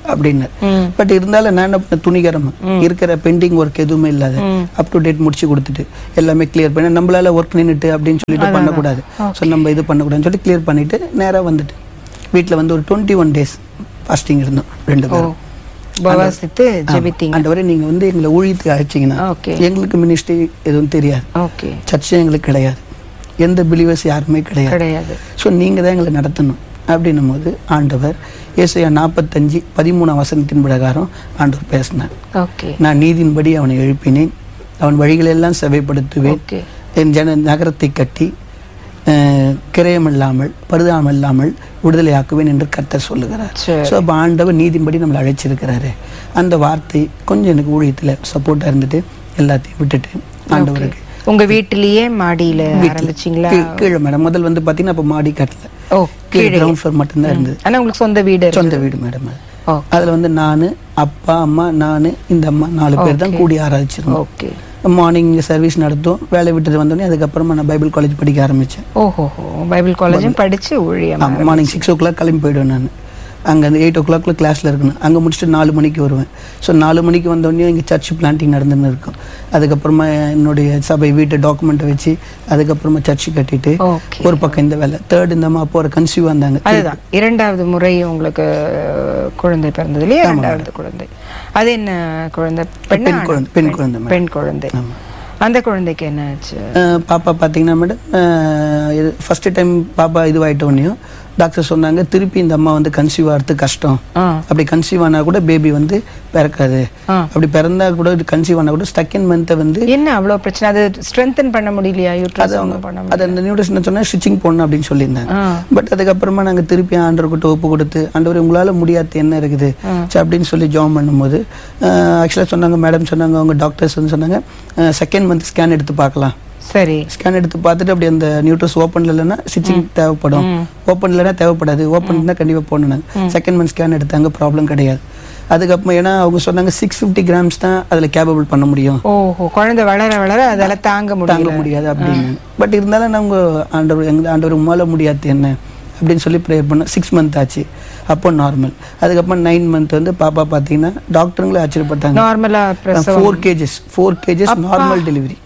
அப்படின்னு ம். பட் இருந்தாலும் நான் என்ன பண்ண துணிகரமா இருக்கிற பெண்டிங் ஒர்க் எதுவுமே இல்லாத அப் டு டேட் முடிச்சு கொடுத்துட்டு எல்லாமே கிளியர் பண்ணி நம்மளால ஒர்க் நின்னுட்டு அப்படின்னு சொல்லிட்டு பண்ணக்கூடாது ஸோ நம்ம இது பண்ணக்கூடாதுன்னு சொல்லி கிளியர் பண்ணிட்டு நேரா வந்துட்டு வீட்டில் வந்து ஒரு டுவெண்ட்டி ஒன் டேஸ் ஃபாஸ்டிங் இருந்தோம் ரெண்டு ஓ பேரும் உபவாசித்து ஜெபித்தீங்க ஆண்டவரே நீங்க வந்து எங்களை ஊழியத்துக்கு அழைச்சிங்கன்னா ஓகே எங்களுக்கு மினிஸ்ட்ரி எதுவும் தெரியாது ஓகே சர்ச்சும் எங்களுக்கு கிடையாது எந்த பிலீவர்ஸ் யாருமே கிடையாது கிடையாது ஸோ நீங்கள் தான் எங்களை நடத்தணும் அப்படின்னும் போது ஆண்டவர் ஏசையா நாற்பத்தஞ்சு பதிமூணாம் வசனத்தின் பிரகாரம் ஆண்டவர் பேசினார் ஓகே நான் நீதியின்படி அவனை எழுப்பினேன் அவன் வழிகளெல்லாம் செவைப்படுத்துவேன் ஓகே என் ஜன நகரத்தை கட்டி அஹ், கிரயம் இல்லாமல் பரிதாபம் இல்லாமல் விடுதலையாக்குவேன் என்று கர்த்தர் சொல்லுகிறார் சரி. ஸோ அப்போ ஆண்டவர் நீதியின்படி நம்மளை அழைச்சிருக்கிறாரு அந்த வார்த்தை கொஞ்சம் எனக்கு ஊழியத்தில் சப்போர்ட்டாக இருந்துட்டு எல்லாத்தையும் விட்டுட்டு ஆண்டவருக்கு உங்க வீட்டிலேயே மாடியில ஆரம்பிச்சீங்களா கீழ்- கீழே மேடம் முதல் வந்து பார்த்தீங்கன்னா அப்போ மாடி கட்டல ஓ கீழே கிரவுண்ட் ஃப்ளோர் மட்டும்தான் இருந்தது ஆனா உங்களுக்கு சொந்த வீடு இருக்கு. சொந்த வீடு மேடம் அது ஓ அதில் வந்து நான் அப்பா அம்மா நான் இந்த அம்மா நாலு பேர் தான் கூடி ஆராய்ச்சிருந்தோம் ஓகே மார்னிங் சர்வீஸ் நடத்தும் வேலை விட்டுட்டு வந்தோடனே அதுக்கப்புறமா நான் பைபிள் காலேஜ் படிக்க ஆரம்பித்தேன் ஓஹோ பைபிள் காலேஜும் படிச்சு ஊழியம் மார்னிங் சிக்ஸ் ஓ கிளாக் கிளம்பி போயிடுவேன் நான் அங்கே அந்த எயிட் ஓ கிளாக்ல கிளாஸில் இருக்கணும் அங்கே முடிச்சுட்டு நாலு மணிக்கு வருவேன் ஸோ நாலு மணிக்கு வந்தோடனே இங்கே சர்ச் பிளான்டிங் நடந்துன்னு இருக்கும் அதுக்கப்புறமா என்னுடைய சபை வீட்டு டாக்குமெண்ட்டை வச்சு அதுக்கப்புறமா சர்ச் கட்டிட்டு ஓகே ஒரு பக்கம் இந்த வேலை தேர்ட் இந்த அம்மா அப்போ ஒரு கன்சீவ் வந்தாங்க அதுதான் இரண்டாவது முறை உங்களுக்கு அஹ், குழந்தை பிறந்தது இல்லையா இரண்டாவது குழந்தை அது என்ன குழந்தை பெண்ணா பெண் ஆணா? குழந்தை பெண் குழந்தை மேடம் பெண் குழந்தை அந்த குழந்தைக்கு என்ன ஆச்சு அஹ் பாப்பா பார்த்தீங்கன்னா மேடம் ஃபஸ்ட்டு டைம் பாப்பா இதுவாகிட்ட உடனேயும் டாக்டர் சொன்னாங்க திருப்பி இந்த அம்மா வந்து கன்சீவ் ஆகிறது கஷ்டம் ஆ அப்படி கன்சீவ் ஆனால் கூட பேபி வந்து பிறக்காது ஆ. அப்படி பிறந்தா கூட கன்சீவ் ஆனால் கூட செகண்ட் மந்த்தை வந்து என்ன அவ்வளவு பிரச்சனை அது ஸ்ட்ரென்தன் பண்ண முடியலையா யூட்ரஸ் அவங்க பண்ண முடியல அது அந்த நியூட்ரிஷன் சொன்னால் ஸ்டிச்சிங் போடணும் அப்படின்னு சொல்லியிருந்தாங்க ஆ பட் அதுக்கப்புறமா நாங்கள் திருப்பி ஆண்டவர்கிட்ட ஒப்பு கொடுத்து ஆண்டவர் உங்களால் முடியாது என்ன இருக்குது சரி அப்படின்னு சொல்லி ஜாம் பண்ணும்போது ஆக்சுவலாக சொன்னாங்க மேடம் சொன்னாங்க அவங்க டாக்டர்ஸ் வந்து சொன்னாங்க செகண்ட் மந்த் ஸ்கேன் எடுத்து பார்க்கலாம் சரி ஸ்கேன் எடுத்து பார்த்துட்டு அப்படி அந்த நியூட்ரஸ் ஓப்பன்ல இல்லைன்னா ஸ்டிச்சிங் தேவைப்படும் ஓப்பன் இல்லைன்னா தேவைப்படாது ஓப்பன் இருந்தால் கண்டிப்பாக போடணும் செகண்ட் மந்த் ஸ்கேன் எடுத்தாங்க ப்ராப்ளம் கிடையாது அதுக்கப்புறம் ஏன்னா அவங்க சொன்னாங்க சிக்ஸ் ஃபிஃப்டி கிராம்ஸ் தான் அதில் கேபபிள் பண்ண முடியும் ஓஹோ குழந்தை வளர வளர அதெல்லாம் தாங்க தாங்க முடியல முடியாது அப்படின்னு பட் இருந்தாலும் நாங்க ஆண்டவர் எங்க ஆண்டவர் உமால முடியாது என்ன அப்படின்னு சொல்லி ப்ரேயர் பண்ணோம் சிக்ஸ் மந்த் ஆச்சு அப்போ நார்மல் அதுக்கப்புறம் நைன் மந்த் வந்து பாப்பா பார்த்தீங்கன்னா டாக்டருங்களே ஆச்சரியப்பட்டாங்க நார்மலா பிரசவம் four cages four cages normal delivery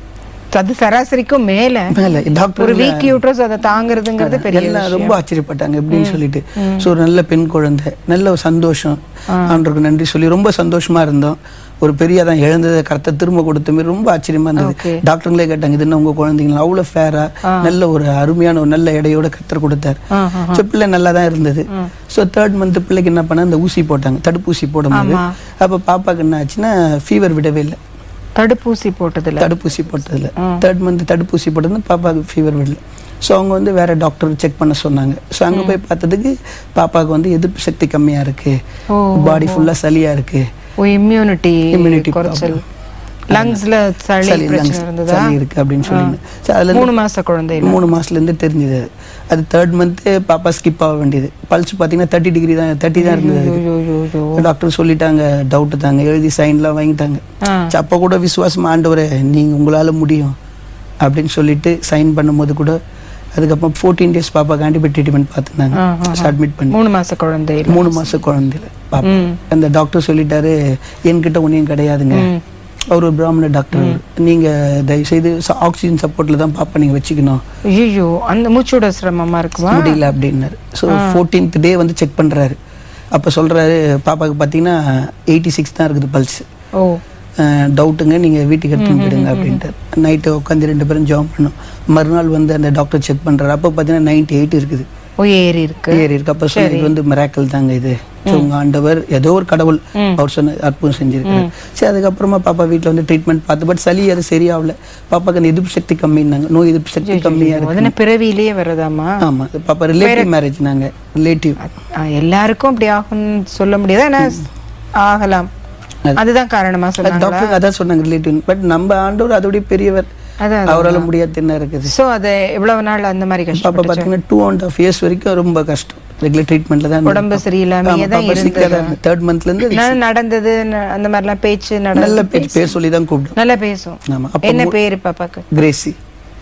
அது சராசரிக்கும் மேல மேலே டாக்டர் ஒரு வீக் யூட்ரஸ் அதை தாங்கிறதுங்கிறது பெரிய எல்லாம் ரொம்ப ஆச்சரியப்பட்டாங்க எப்படின்னு சொல்லிட்டு ஸோ ஒரு நல்ல பெண் குழந்தை நல்ல ஒரு சந்தோஷம் ஆண்டவருக்கு நன்றி சொல்லி ரொம்ப சந்தோஷமா இருந்தோம் ஒரு பெரிய தான் எழுந்ததை கரெக்டாக திரும்ப கொடுத்த மாதிரி ரொம்ப ஆச்சரியமா இருந்தது Okay. டாக்டருங்களே கேட்டாங்க இது என்ன உங்க குழந்தைங்களா அவ்வளோ ஃபேரா நல்ல ஒரு அருமையான ஒரு நல்ல எடையோட கத்தர் கொடுத்தார் ஆ, ஆ, ஸோ பிள்ளை நல்லா தான் இருந்தது ஸோ தேர்ட் மந்த் பிள்ளைக்கு என்ன பண்ணா அந்த ஊசி போட்டாங்க தடுப்பூசி போடும்போது ஆமா. அப்போ பாப்பாக்கு என்ன ஆச்சுன்னா ஃபீவர் விடவே இல்லை தடுப்பூசி போட்டதுல தடுப்பூசி போட்டதில்ல தேர்ட் மந்த் தடுப்பூசி போட்டது பாப்பாவுக்கு ஃபீவர் விடல ஸோ அவங்க வந்து வேற டாக்டர் செக் பண்ண சொன்னாங்க ஸோ அங்கே போய் பார்த்ததுக்கு பாப்பாவுக்கு வந்து எதிர்ப்பு சக்தி கம்மியா இருக்கு ஓ பாடி ஃபுல்லா சளியா இருக்கு ஓ இம்யூனிட்டி Immunity குறைச்சல் லங்ஸ்ல சளி சளி பிரச்சனை lungs இருந்ததா சளி இருக்கு அப்படின்னு சொல்லி ஸோ அதுல மூணு மாச குழந்தை இல்ல. மூணு மாசத்துல இருந்து தெரிஞ்சது அது. அது தேர்ட் மந்த்து பாப்பா ஸ்கிப் ஆக வேண்டியது பல்ஸ் பார்த்தீங்கன்னா தேர்ட்டி டிகிரி தான் தேர்ட்டி தான் இருந்தது அதுக்கு. ஐயோ, ஐயோ, ஐயோ. டாக்டர் சொல்லிட்டாங்க டவுட் தாங்க எழுதி சைன்லாம் வாங்கிட்டாங்க ஆ, சரி, அப்போ கூட விசுவாசம் ஆண்டவரே நீங்க உங்களால முடியும் அப்படின்னு சொல்லிட்டு சைன் பண்ணும்போது கூட அதுக்கப்புறம் ஃபோர்டீன் டேஸ் பாப்பாக்கு ஆன்டிபயோட்டிக் ட்ரீட்மெண்ட் பார்த்துருந்தாங்க ஆ, ஆ, ஆ. அட்மிட் பண்ணி மூணு மாச குழந்தை இல்ல. மூணு மாசம் குழந்தையில பாப்பா ம், அந்த டாக்டர் சொல்லிட்டாரு என்கிட்ட ஒன்றையும் கிடையாதுங்க ம். அவர் ஒரு பிராமண டாக்டர் அவரு. நீங்க தயவுசெய்து ஆக்சிஜன் சப்போர்ட்ல தான் பாப்பா நீங்க வச்சுக்கணும் ஐயோ அந்த மூச்சோட சிரமமா இருக்குமா முடியல அப்படின்னாரு ஸோ ஃபோர்டீன்த் டே வந்து செக் பண்றாரு அப்போ சொல்றாரு பாப்பாவுக்கு பார்த்தீங்கன்னா எயிட்டி சிக்ஸ் தான் இருக்குது பல்ஸ் ஓ டவுட்டுங்க நீங்கள் வீட்டுக்கு எடுத்துன்னு போயிடுங்க அப்படின்ட்டு நைட்டு உட்காந்து ரெண்டு பேரும் ஜாம் பண்ணோம் மறுநாள் வந்து அந்த டாக்டர் செக் பண்ணுறாரு அப்போ பார்த்தீங்கன்னா நைன்டி எயிட் இருக்குது ஓ ஏறி இருக்கு ஏறி இருக்கு அப்போ சொன்ன இது வந்து மிராக்கல் தாங்க இது ஸோ உங்கள் ஆண்டவர் ஏதோ ஒரு கடவுள் அவர் சொன்ன அற்புதம் செஞ்சிருக்காரு சரி அதுக்கப்புறமா பாப்பா வீட்டில் வந்து ட்ரீட்மெண்ட் பார்த்து பட் சளி அது சரியாகல பாப்பாக்கு அந்த எதிர்ப்பு சக்தி கம்மின்னாங்க நோய் எதிர்ப்பு சக்தி கம்மியாக இருக்கு அதன பிறவியிலேயே வருதாமா ஆமாம் பாப்பா ரிலேட்டிவ் மேரேஜ் நாங்கள் ரிலேட்டிவ் ஆ, எல்லாருக்கும் அப்படி ஆகும்னு சொல்ல முடியாது ஆனா ஆகலாம் அதுதான் காரணமா சொன்னாங்க டாக்டர் அதான் சொன்னாங்க ரிலேட்டிவ் பட் நம்ம ஆண்டவர் அதோடய பெரியவர் அதான் அவரால் முடியாது என்ன இருக்குது சோ அது எவ்வளவு நாள் அந்த மாதிரி பாப்பா கஷ்டப்பட்டு பார்த்தீங்கன்னா டூ அண்ட் ஆஃப் இயர்ஸ் வரைக்கும் ரொம்ப கஷ்டம் ரெகுலர் ட்ரீட்மெண்ட்ல தான் உடம்பு சரியில்லாமயே தான் இருந்தது தேர்ட் மந்த்ல இருந்து நான் நடந்தது ந- அந்த மாதிரிலாம் பேச்சு நல்ல நடந்து பேர் பேர் சொல்லி தான் கூப்பிடும் நல்லா பேசும் ஆமா அப்போ என்ன பேரு பாப்பாக்கு கிரேசி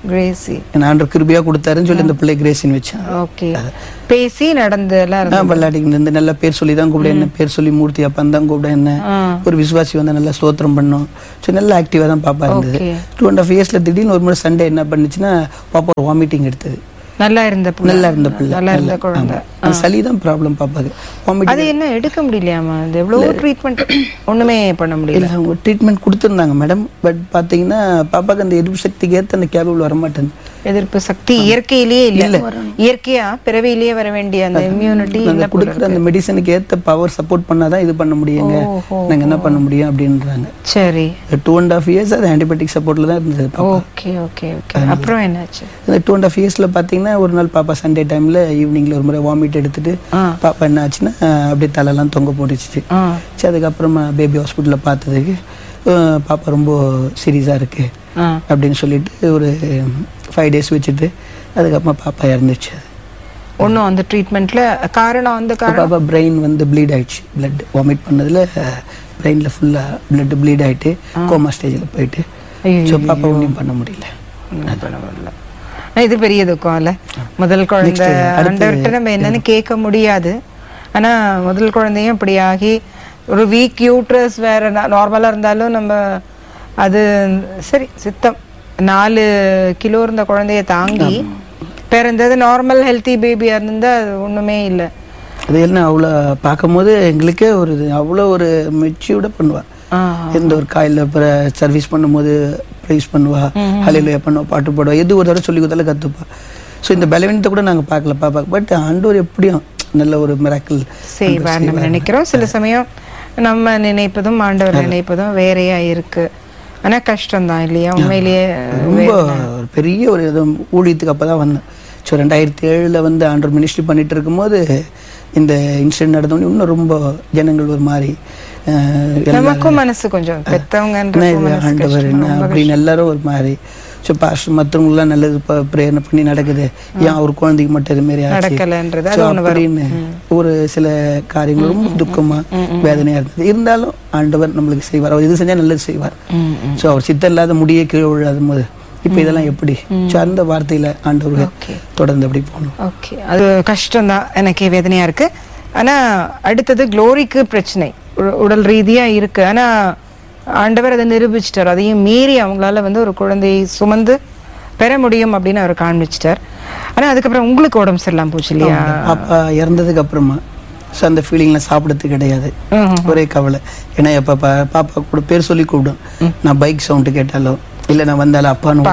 கிரேசி நான் ஆண்டு கிருபியா கொடுத்தாருன்னு சொல்லி இந்த பிள்ளை கிரேசின்னு வச்சேன் ஓகே பேசி நடந்து எல்லாம் இருந்து நான் விளையாடிக்கிட்டு இருந்து நல்லா பேர் சொல்லி தான் கூப்பிட என்ன பேர் சொல்லி மூர்த்தி அப்பா தான் கூப்பிட என்ன ஒரு விசுவாசி வந்து நல்லா ஸ்தோத்திரம் பண்ணும் ஸோ நல்லா ஆக்டிவாக தான் பாப்பா இருந்தது Okay. டூ அண்ட் ஆஃப் இயர்ஸ்ல திடீர்னு ஒரு முறை சண்டே என்ன பண்ணுச்சுன்னா பாப்பா வாமிட்டிங் எடுத்தது நல்லா இருந்த புள்ள. நல்லா இருந்த பிள்ளை நல்லா இருந்த குழந்தை அந்த சளி தான் ப்ராப்ளம் பாப்பாக்கு வாமிட்டிங் அது என்ன எடுக்க முடியலையாமா அது எவ்வளவோ ட்ரீட்மெண்ட் ஒண்ணுமே பண்ண முடியல இல்லை அவங்க ட்ரீட்மெண்ட் கொடுத்துருந்தாங்க மேடம் பட் பார்த்தீங்கன்னா பாப்பாக்கு அந்த எதிர்ப்பு சக்திக்கு ஏற்ற அந்த கேபிள் வர மாட்டேங்குது எதிர்ப்பு சக்தி இயற்கையிலேயே இல்ல இயற்கையா பிறவியிலேயே வர வேண்டிய அந்த இம்யூனிட்டி அந்த இல்ல கொடுக்குற அந்த மெடிசனுக்கு ஏற்ற பவர் சப்போர்ட் பண்ணாதான் இது பண்ண முடியுங்க ஓஹோ. நாங்க என்ன பண்ண முடியும் அப்படின்றாங்க சரி டூ அண்ட் ஆஃப் இயர்ஸ் அது ஆன்டிபயோட்டிக் சப்போர்ட்ல தான் இருந்தது பாப்பா ஓகே ஓகே ஓகே அப்புறம் என்னாச்சு இந்த டூ அண்ட் ஆஃப் இயர்ஸ்ல பாத்தீங்கன்னா ஒரு நாள் பாப்பா சண்டே டைம்ல ஈவினிங்ல ஒரு முறை வாமிட் எடுத்துட்டு ஆ. பாப்பா என்ன ஆச்சுன்னா அஹ், அப்படியே தலைலாம் தொங்க போட்டுச்சு ஆ சரி அதுக்கப்புறமா பேபி ஹாஸ்பிட்டலில் பார்த்ததுக்கு அஹ், பாப்பா ரொம்ப சீரியஸாக இருக்கு ஆ அப்படின்னு சொல்லிட்டு ஒரு ஃபைவ் டேஸ் வச்சுட்டு அதுக்கப்புறமா பாப்பா இறந்துச்சு ஒண்ணும் அந்த ட்ரீட்மெண்ட்ல காரணம் அந்த காரணம் பாப்பா பிரெயின் வந்து ப்ளீட் ஆயிடுச்சு பிளட் வாமிட் பண்ணதுல பிரெயினில் ஃபுல்லாக பிளட் ப்ளீட் ஆயிட்டு கோமா ஸ்டேஜில் போயிட்டு ஐயோ, ஸோ பாப்பா ஒன்றும் பண்ண முடியல ஒண்ணும் பண்ண முடியல. இது பெரிய துக்கம் இல்ல முதல் குழந்தை ஆண்டவர்கிட்ட நம்ம என்னன்னு கேட்க முடியாது ஆனா முதல் குழந்தையும் இப்படி ஆகி ஒரு வீக் யூட்ரஸ் வேற நார்மலா இருந்தாலும் நம்ம அது சரி சித்தம் நாலு கிலோ இருந்த குழந்தைய தாங்கி பிறந்தது நார்மல் ஹெல்த்தி பேபியா இருந்தா அது ஒண்ணுமே இல்லை அது என்ன அவ்வளோ பார்க்கும்போது எங்களுக்கே ஒரு இது அவ்வளோ ஒரு மெச்சூர்டாக பண்ணுவா ஆ எந்த ஒரு காயில் அப்புறம் சர்வீஸ் பண்ணும்போது ப்ரைஸ் பண்ணுவா ஹலையில பண்ணுவா பாட்டு பாடுவா எது ஒரு தடவை சொல்லி கொடுத்தாலும் கற்றுப்பா ஸோ இந்த பலவீனத்தை கூட நாங்கள் பார்க்கல பாப்பா பட் ஆண்டவர் எப்படியும் நல்ல ஒரு மிராக்கிள் செய்வார் நம்ம நினைக்கிறோம் சில சமயம் நம்ம நினைப்பதும் ஆண்டவர் நினைப்பதும் வேறையா இருக்கு ஆனா கஷ்டம்தான் இல்லையா உண்மையிலேயே ரொம்ப ஒரு பெரிய ஒரு இது ஊழியத்துக்கு அப்போ தான் வந்தேன் ஸோ ரெண்டாயிரத்தி ஏழில் வந்து ஆண்டவர் மினிஸ்ட்ரி பண்ணிட்டு இருக்கும்போது இந்த இன்சிடென்ட் நடந்தோடனே இன்னும் ரொம்ப ஜனங்கள் ஒரு மாதிரி அஹ், எல்லாரும் நமக்கும் மனசு கொஞ்சம் பெத்தவங்கன்ற என்ன இது ஆண்டவர் என்ன அப்படின்னு எல்லாரும் ஒரு மாதிரி ஸோ பாஸ்டர் மற்றவங்களாம் நல்லது இப்போ பிரேரணை பண்ணி நடக்குது ஏன் அவர் குழந்தைக்கு மட்டும் இது மாதிரி ஆச்சு நடக்கலைன்றது So, அப்படின்னு ஒரு சில காரியங்கள் ரொம்ப துக்கமா வேதனையா இருந்தது இருந்தாலும் ஆண்டவர் நம்மளுக்கு செய்வார் அவர் இது செஞ்சா நல்லது செய்வார் ஸோ அவர் சித்தம் இல்லாத முடியே கீழே விழாத போது இப்போ இதெல்லாம் எப்படி ஸோ அந்த வார்த்தையில ஆண்டவர் தொடர்ந்து அப்படி போகணும் ஓகே அது கஷ்டம்தான் எனக்கே வேதனையா இருக்கு ஆனா அடுத்தது க்ளோரிக்கு பிரச்சனை உ- உடல் ரீதியா இருக்கு ஆனா ஆண்டவர் அதை நிரூபிச்சிட்டார் அதையும் மீறி அவங்களால வந்து ஒரு குழந்தையை சுமந்து பெற முடியும் அப்படின்னு அவர் காண்பிச்சிட்டார் ஆனா அதுக்கப்புறம் உங்களுக்கு உடம்பு சரியில்லாம போச்சு இல்லையா பாப்பா இறந்ததுக்கு அப்புறமா ஸோ அந்த ஃபீலிங்லாம் சாப்பிடறது கிடையாது ம்ஹும். ஒரே கவலை ஏன்னா எப்போ பா பாப்பா கூட பேர் சொல்லி கூப்பிடும் நான் பைக் சவுண்டு கேட்டாலோ இல்லை நான் வந்தாலும் அப்பான்னு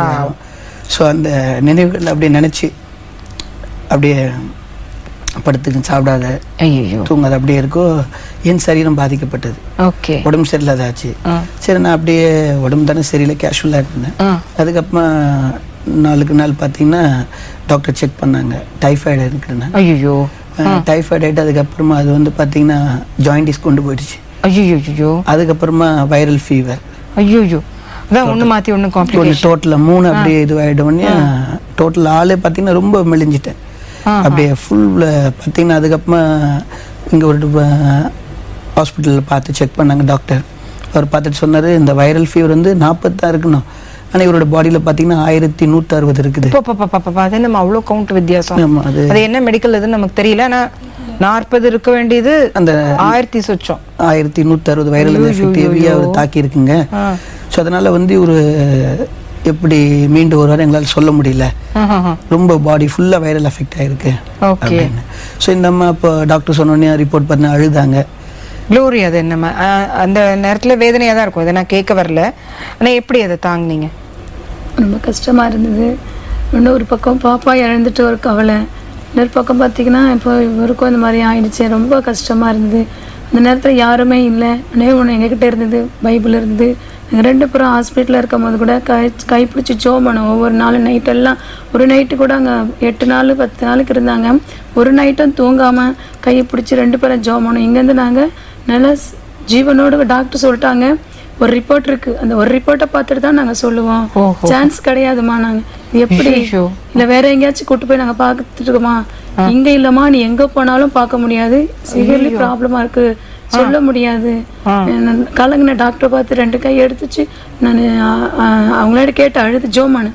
ஸோ அந்த நினைவுகள் அப்படியே நினச்சி அப்படியே படுத்துக்கு சாப்பிடாத ஐயோ தூங்காத அப்படியே இருக்கோ என் சரீரம் பாதிக்கப்பட்டது ஓகே உடம்பு சரியில்லாதாச்சு ஆ. சரி நான் அப்படியே உடம்பு தானே சரியில்லை கேஷுவலாக இருந்தேன் ஆ அதுக்கப்புறமா நாளுக்கு நாள் பார்த்தீங்கன்னா டாக்டர் செக் பண்ணாங்க டைஃபாய்டு இருக்குன்னு ஐயோ டைஃபாய்டு ஆகிட்டு அதுக்கப்புறமா அது வந்து பார்த்தீங்கன்னா ஜாயிண்டிஸ் கொண்டு போயிடுச்சு ஐயோ ஐயோ அதுக்கப்புறமா வைரல் ஃபீவர் ஐயோ அதான் ஒண்ணு மாத்தி ஒண்ணு ஒன்று காம்ப்ளிகேஷன் டோட்டலாக மூணு அப்படியே இதுவாகிட்ட உடனே டோட்டல் ஆளே பார்த்தீங்கன்னா ரொம்ப மெலிஞ்சிட்டேன் ஆ. அப்படியே ஃபுல்ல பார்த்தீங்கன்னா அதுக்கப்புறமா இங்கே ஒரு ஹாஸ்பிட்டலில் பார்த்து செக் பண்ணாங்க டாக்டர் அவர் பார்த்துட்டு சொன்னார் இந்த வைரல் ஃபீவர் வந்து நாற்பது தான் இருக்கணும் ஆனால் இவரோட பாடியில் பார்த்தீங்கன்னா ஆயிரத்தி நூற்றி அறுபது இருக்குது பாப்பா அது நம்ம அவ்வளோ கவுண்ட் வித்தியாசம் ஆமா, அது அது என்ன மெடிக்கல் இதுன்னு நமக்கு தெரியல ஆனா நாற்பது இருக்க வேண்டியது அந்த ஆயிரத்தி சொச்சம் ஆயிரத்தி நூற்றி அறுபது வைரல் எஃபெக்ட் ஹெவியாக அவர் தாக்கி இருக்குங்க ஆ. ஸோ அதனால வந்து இவர் எப்படி மீண்டு வருவார் எங்களால் சொல்ல முடியல ரொம்ப பாடி ஃபுல்லாக வைரல் எஃபெக்ட் ஆயிருக்கு ஓகே அப்படின்னு ஸோ இந்த அம்மா இப்போ டாக்டர் சொன்னோடனே ரிப்போர்ட் பண்ண அழுதாங்க க்ளோரி அது என்னம்மா ஆ, அந்த நேரத்துல வேதனையா தான் இருக்கும் இதை நான் கேட்க வரல ஆனா எப்படி அதை தாங்குனீங்க ரொம்ப கஷ்டமாக இருந்தது இன்னொரு பக்கம் பாப்பா இழந்துட்டு ஒரு கவலை இன்னொரு பக்கம் பார்த்தீங்கன்னா இப்போ இவருக்கும் இந்த மாதிரி ஆயிடுச்சு ரொம்ப கஷ்டமாக இருந்தது அந்த நேரத்தில் யாருமே இல்லை அனே ஒன்று எங்ககிட்ட இருந்தது பைபிள் இருந்தது நாங்கள் ரெண்டு பேரும் ஹாஸ்பிட்டலில் இருக்கும் போது கூட கை கைப்பிடிச்சி ஜோ பண்ணோம் ஒவ்வொரு நாளும் நைட்டெல்லாம் ஒரு நைட்டு கூட அங்கே எட்டு நாள் பத்து நாளுக்கு இருந்தாங்க ஒரு நைட்டும் தூங்காமல் கையை பிடிச்சி ரெண்டு பேரும் ஜோ பண்ணோம் இங்கேருந்து நாங்கள் நல்லா ஸ்- ஜீவனோடு டாக்டர் சொல்லிட்டாங்க ஒரு ரிப்போர்ட் இருக்கு அந்த ஒரு ரிப்போர்ட்டை பார்த்துட்டு தான் நாங்கள் சொல்லுவோம் ஓஹோ. சான்ஸ் கிடையாதுமா நாங்க இது எப்படி ஐயோ. இல்ல வேற எங்கேயாச்சும் கூட்டு போய் நாங்க பார்த்துட்டு இருக்கோமா இங்க இல்லம்மா நீ எங்க போனாலும் பார்க்க முடியாது சிவியர்லி ப்ராப்ளமா இருக்கு சொல்ல முடியாது நான் கலங்கின டாக்டரை பார்த்து ரெண்டு கை எடுத்துச்சு நான் அவங்களோட கேட்டு அழுது ஜோமானு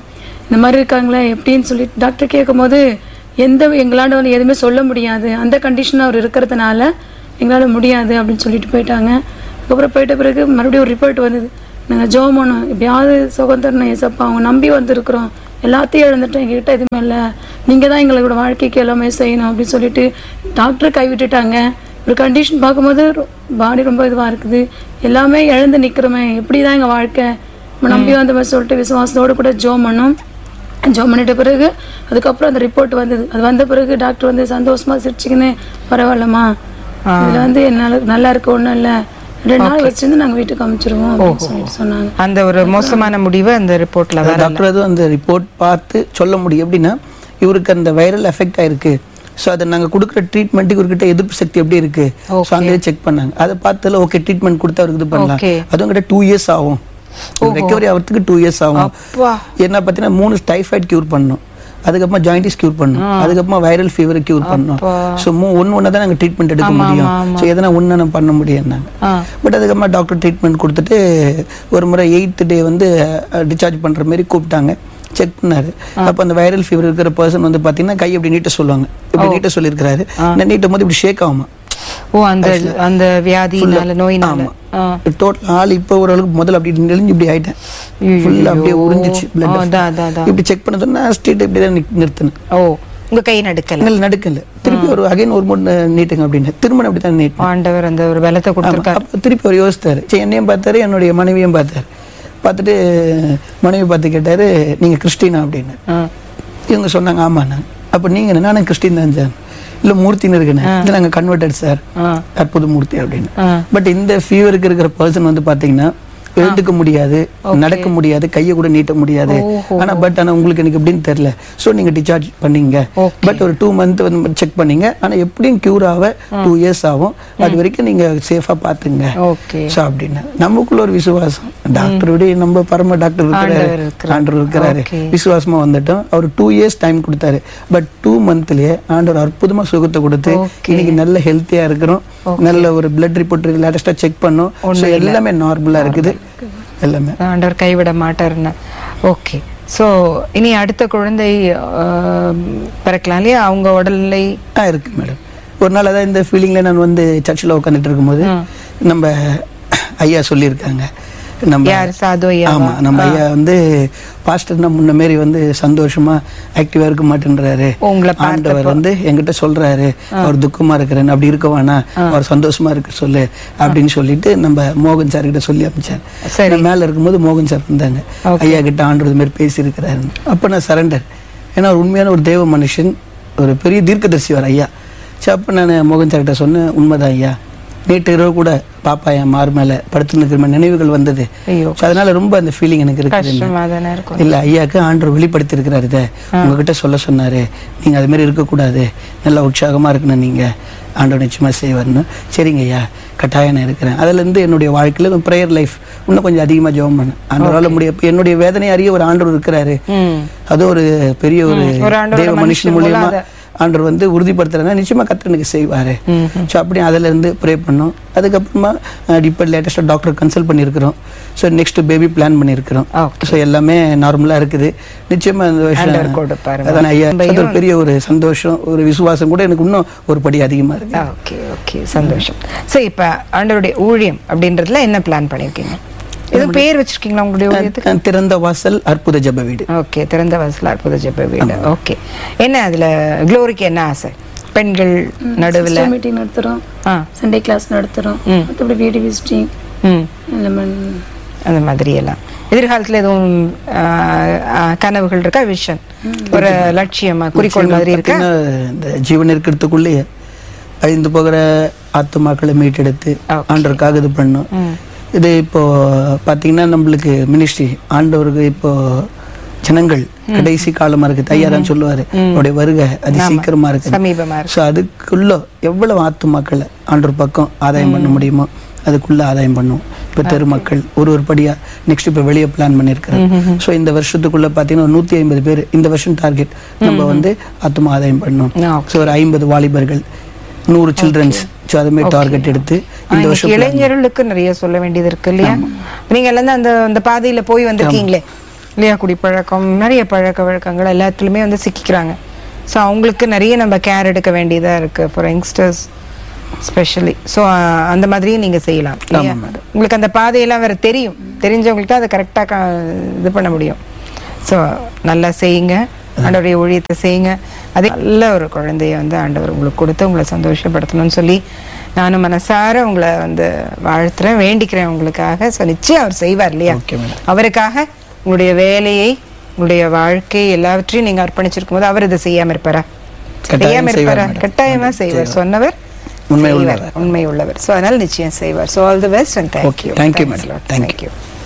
இந்த மாதிரி இருக்காங்களே எப்படின்னு சொல்லிட்டு டாக்டர் கேட்கும்போது எந்த எங்களாண்ட வந்து எதுவுமே சொல்ல முடியாது அந்த கண்டிஷன் அவர் இருக்கிறதுனால எங்களால் முடியாது அப்படின்னு சொல்லிட்டு போயிட்டாங்க அதுக்கப்புறம் போயிட்ட பிறகு மறுபடியும் ஒரு ரிப்போர்ட் வந்தது நாங்கள் ஜோம் பண்ணோம் எப்படியாவது சுகம் தரணும் ஏசப்பா அவங்க நம்பி வந்திருக்கிறோம் எல்லாத்தையும் இழந்துட்டோம் எங்ககிட்ட எதுவுமே இல்லை நீங்கள் தான் எங்களோட வாழ்க்கைக்கு எல்லாமே செய்யணும் அப்படின்னு சொல்லிட்டு டாக்டர் கைவிட்டுட்டாங்க ஒரு கண்டிஷன் பார்க்கும்போது பாடி ரொம்ப இதுவாக இருக்குது எல்லாமே இழந்து நிற்கிறோமே எப்படி தான் எங்கள் வாழ்க்கை நம்ம நம்பி வந்த மாதிரி சொல்லிட்டு விசுவாசத்தோடு கூட ஜோம் பண்ணோம் ஜோம் பண்ணிட்ட பிறகு அதுக்கப்புறம் அந்த ரிப்போர்ட் வந்தது அது வந்த பிறகு டாக்டர் வந்து சந்தோஷமா சிரிச்சுக்கின்னு பரவாயில்லம்மா இதுல வந்து என்னால நல்லா இருக்க ஒன்றும் இல்லை ரெண்டு நாள் வச்சிருந்து நாங்கள் வீட்டுக்கு அமைச்சிருவோம் அப்படின்னு சொல்லிட்டு சொன்னாங்க அந்த ஒரு மோசமான முடிவு அந்த ரிப்போர்ட்ல வர டாக்டர் அதுவும் அந்த ரிப்போர்ட் பார்த்து சொல்ல முடியும் எப்படின்னா இவருக்கு அந்த வைரல் எஃபெக்ட் ஆயிருக்கு ஸோ அதை நாங்கள் கொடுக்குற ட்ரீட்மெண்ட்டுக்கு இவர்கிட்ட எதிர்ப்பு சக்தி எப்படி இருக்கு ஸோ அங்கேயே செக் பண்ணாங்க அதை பார்த்ததுல ஓகே ட்ரீட்மெண்ட் கொடுத்து அவருக்கு இது பண்ணலாம் Okay. அதுவும் கிட்ட டூ இயர்ஸ் ஆகும் ரெக்கவரி ஆகிறதுக்கு டூ இயர்ஸ் ஆகும் அப்பா என்ன பார்த்தீங்கன்னா மூணு டைஃபாய்டு க்யூர் பண்ணணும் அதுக்கப்புறமா ஜாயிண்டிஸ் க்யூர் பண்ணணும் அதுக்கப்புறமா வைரல் ஃபீவர் க்யூர் பண்ணணும் ஸோ மூ ஒன்று ஒன்று தான் நாங்கள் ட்ரீட்மெண்ட் எடுக்க முடியும் ஸோ எதனா ஒன்று நம்ம பண்ண முடியும் நாங்கள் ஆ பட் அதுக்கப்புறமா டாக்டர் ட்ரீட்மெண்ட் கொடுத்துட்டு ஒரு முறை எயித்து டே வந்து டிஸ்சார்ஜ் பண்ணுற மாதிரி கூப்பிட்டாங்க செக் பண்ணாரு அப்போ அந்த வைரல் ஃபீவர் இருக்கிற பர்சன் வந்து பார்த்தீங்கன்னா கை இப்படி நீட்ட சொல்லுவாங்க இப்படி நீட்ட சொல்லியிருக்கிறாரு நான் நீட்டும் போது இப்படி ஷேக் ஆகுமா ஓ அந்த அந்த வியாதினால நோயினால ஆ. டோட்டல் ஆள் இப்போ ஓரளவுக்கு முதல்ல அப்படி நெளிஞ்சு இப்படி ஆயிட்டேன் ஃபுல்லாக அப்படியே உறிஞ்சிச்சு ஓ, blood. அதான், அதான், அதான். இப்படி செக் பண்ண சொன்னா ஸ்ட்ரீட் இப்படி தான் நிக்- நிறுத்தினேன் ஓ உங்க கை நடுக்கல எங்களை நடுக்கல திருப்பி ஒரு அகைன் ஒரு மூணு நீட்டுங்க அப்படின்னு திரும்ப அப்படி தான் நீட் ஆண்டவர் அந்த ஒரு பலத்தை கொடுத்திருக்காரு அப்போ திருப்பி அவர் யோசித்தாரு சரி என்னையும் பார்த்தாரு என்னுடைய மனைவியும் பார்த்தாரு பார்த்துட்டு மனைவி பார்த்து கேட்டாரு நீங்க கிறிஸ்டினா அப்படின்னு ஆ. இவங்க சொன்னாங்க ஆமாண்ணா அப்போ நீங்க என்ன? நானும் கிறிஸ்டின் தான் சார் இல்லை மூர்த்தின்னு இருக்குண்ணே இல்லை நாங்கள் கன்வெர்டட் சார் ஆ. அற்புத மூர்த்தி அப்படின்னு ஆ. பட் இந்த ஃபீவருக்கு இருக்கிற பர்சன் வந்து பாத்தீங்கன்னா எழுந்துக்க முடியாது நடக்க முடியாது கையை கூட நீட்ட முடியாது ஆனா பட் ஆனா உங்களுக்கு எனக்கு எப்படின்னு தெரியல சோ நீங்க டிஸ்சார்ஜ் பண்ணீங்க Okay. பட் ஒரு டூ மந்த் வந்து செக் பண்ணீங்க ஆனா எப்படியும் கியூர் ஆக டூ இயர்ஸ் ஆகும் அது வரைக்கும் நீங்க சேஃபா பாத்துங்க ஓகே சோ அப்படின்னு நமக்குள்ள ஒரு விசுவாசம் டாக்டர் விட நம்ம பரம டாக்டர் ஆண்டவர் இருக்கிறாரு இருக்கிறார். ஆண்டவர் இருக்கிறாரு Okay. விசுவாசமா வந்துட்டோம் அவர் டூ இயர்ஸ் டைம் கொடுத்தாரு பட் டூ மந்த்லயே ஆண்டவர் அற்புதமா சுகத்தை கொடுத்து Okay. இன்னைக்கு நல்ல ஹெல்த்தியா இருக்கிறோம் நல்ல ஒரு பிளட் ரிப்போர்ட் லேட்டஸ்டா செக் பண்ணோம் So எல்லாமே நார்மலா இருக்குது எல்லாமே ஆண்டவர் கைவிட மாட்டாருன்னு ஓகே ஸோ இனி அடுத்த குழந்தை ஆம், பிறக்கலாம் இல்லையா அவங்க உடல்நிலை ஆ இருக்கு மேடம் ஒரு நாள் அதான் இந்த ஃபீலிங்ல நான் வந்து சர்ச்சில் உட்காந்துட்டு இருக்கும்போது நம்ம ஐயா சொல்லியிருக்காங்க நம்ம யார் சாது ஐயா ஆமா நம்ம ஐயா வந்து பாஸ்டர் நம்ம முன்ன மாரி வந்து சந்தோஷமா ஆக்டிவா இருக்க மாட்டேன்றாரு உங்களை ஆண்டவர் வந்து என்கிட்ட சொல்றாரு அவர் துக்கமா இருக்கிறேன்னு அப்படி இருக்க வேணாம் அவர் சந்தோஷமா இருக்க சொல்லு அப்படின்னு சொல்லிட்டு நம்ம மோகன் சார் கிட்ட சொல்லி அமைச்சேன் சரி. நான் மேல இருக்கும்போது மோகன் சார் வந்தாங்க ஐயா கிட்ட ஆண்டவர் இது மாதிரி பேசியிருக்கிறாரு அப்ப நான் சரண்டர் ஏன்னா ஒரு உண்மையான ஒரு தேவ மனுஷன் ஒரு பெரிய தீர்க்கதரிசி வர ஐயா சரி அப்போ நான் மோகன் சார் கிட்ட சொன்னேன் உண்மைதான் ஐயா நேற்று இரவு கூட பாப்பா என் மார் மேல படுத்து நிற்கிற நினைவுகள் வந்தது ஐயோ So, அதனால ரொம்ப அந்த ஃபீலிங் எனக்கு இருக்குது கஷ்டமா தானே இருக்கும் இல்ல ஐயாக்கு ஆண்டவர் வெளிப்படுத்தி இருக்கிறாரு இதை உங்ககிட்ட சொல்ல சொன்னாரு நீங்க அது மாதிரி இருக்கக்கூடாது நல்லா உற்சாகமா இருக்கணும் நீங்க ஆண்டவர் நிச்சயமா செய்வார்னு சரிங்க ஐயா கட்டாயம் நான் இருக்கிறேன் அதுல இருந்து என்னுடைய வாழ்க்கையில ப்ரேயர் லைஃப் இன்னும் கொஞ்சம் அதிகமா ஜெபம் பண்ணேன் ஆண்டவரால முடிய இப்ப என்னுடைய வேதனை அறிய ஒரு ஆண்டவர் இருக்கிறாரு ம் அது ஒரு பெரிய ஒரு ஒரு ஆண்டவரோட தேவ மனுஷன் மனுஷன் மூலியமா மூலம் ஆண்டவர் வந்து உறுதிப்படுத்துறதுனா நிச்சயமா கர்த்தர் எனக்கு செய்வாரு ஸோ அப்படி அதுல இருந்து ப்ரே பண்ணோம் அதுக்கப்புறமா அஹ், இப்போ லேட்டஸ்ட்டாக டாக்டர் கன்சல்ட் பண்ணியிருக்கிறோம் ஸோ நெக்ஸ்ட் பேபி பிளான் பண்ணியிருக்கிறோம் Okay. ஸோ எல்லாமே நார்மலா இருக்குது நிச்சயமா இந்த ஆண்டவர் வருஷம் கொடுப்பாரு. அதான் ஐயா அது ஒரு பெரிய ஒரு சந்தோஷம் ஒரு விசுவாசம் கூட எனக்கு இன்னும் ஒரு படி அதிகமா இருக்கு ஓகே ஓகே சந்தோஷம் சரி இப்போ ஆண்டவருடைய ஊழியம் அப்படின்றதுல என்ன பிளான் பண்ணியிருக்கீங்க எதுவும் பேர் வச்சிருக்கீங்களா உங்களுடைய ஊழியத்துக்கு அஹ், திறந்த வாசல் அற்புத ஜெப வீடு ஓகே திறந்த வாசல் அற்புத ஜெப வீடு ஓகே என்ன அதுல க்ளோரிக்கு என்ன ஆசை பெண்கள் நடுவுல மீட்டிங் நடத்துறோம் ஆ சண்டே கிளாஸ் நடத்துறோம் மற்றபடி வீடு விசிட்டிங் ம் எல்லாமே அந்த மாதிரி எல்லாம் எதிர்காலத்துல எதுவும் ஆ, ஆ, கனவுகள் இருக்கா விஷன் ஒரு லட்சியமா குறிக்கோள் மாதிரி இருக்கா பார்த்தீங்கன்னா, இந்த ஜீவன் இருக்கிறதுக்குள்ளேயே அழிந்து போகிற ஆத்துமாக்களை மீட்டெடுத்து ஆண்டவருக்காக இது பண்ணும் இது இப்போ பார்த்தீங்கன்னா நம்மளுக்கு மினிஸ்ட்ரி ஆண்டவருக்கு இப்போ ஜனங்கள் கடைசி காலமா இருக்கு ஐயா தான் சொல்லுவாரு அவருடைய வருகை அது சீக்கிரமா இருக்கு சமீபமா இருக்கு ஸோ அதுக்குள்ள எவ்வளவு ஆத்துமாக்களை ஆண்டவர் பக்கம் ஆதாயம் பண்ண முடியுமோ அதுக்குள்ள ஆதாயம் பண்ணும் இப்போ தெருமக்கள் ஒரு ஒரு படியா நெக்ஸ்ட் இப்போ வெளியே பிளான் பண்ணியிருக்கிறேன் ஸோ இந்த வருஷத்துக்குள்ள பார்த்தீங்கன்னா நூற்றி ஐம்பது பேர் இந்த வருஷம் டார்கெட் நம்ம வந்து ஆத்துமா ஆதாயம் பண்ணோம் ஆ, ஸோ ஒரு ஐம்பது வாலிபர்கள் நூறு சில்ட்ரன்ஸ் ஸோ அது மாதிரி டார்கெட் எடுத்து இந்த இன்னைக்கு வருஷம் plan இளைஞர்களுக்கு நிறைய சொல்ல வேண்டியது இருக்கு இல்லையா நீங்க எல்லாம் தான் அந்த அந்த பாதையில போய் வந்திருக்கீங்களே இல்லையா குடிப்பழக்கம் நிறைய பழக்க வழக்கங்கள் எல்லாத்துலேயுமே வந்து சிக்கிக்கிறாங்க ஸோ அவங்களுக்கு நிறைய நம்ம கேர் எடுக்க வேண்டியதாக இருக்குது ஃபார் யங்ஸ்டர்ஸ் ஸ்பெஷலி ஸோ அந்த மாதிரியும் நீங்கள் செய்யலாம் இல்லையா உங்களுக்கு அந்த பாதையெல்லாம் வேற தெரியும் தெரிஞ்சவங்களுக்கு தான் அதை கரெக்டாக இது பண்ண முடியும் ஸோ நல்லா செய்யுங்க ஆண்டவருடைய ஊழியத்தை செய்யுங்க அதே நல்ல ஒரு குழந்தைய வந்து ஆண்டவர் உங்களுக்கு கொடுத்து உங்களை சந்தோஷப்படுத்தணும்னு சொல்லி நானும் மனசார உங்களை வந்து வாழ்த்துறேன் வேண்டிக்கிறேன் உங்களுக்காக ஸோ நிச்சயம் அவர் செய்வார் இல்லையா Okay, madam. அவருக்காக உங்களுடைய வேலையை உங்களுடைய வாழ்க்கை எல்லாவற்றையும் நீங்க அர்ப்பணிச்சிருக்கும் போது அவர் இதை செய்யாம இருப்பாரா கட்டாயம் செய்யாம செய்வார், இருப்பாரா madam. கட்டாயமா செய்வார் சொன்னவர் உண்மை செய்வார். உள்ளவர். உண்மை உள்ளவர் ஸோ அதனால நிச்சயம் செய்வார் so all the best and Okay, thank you thank you, madam. Thank thank you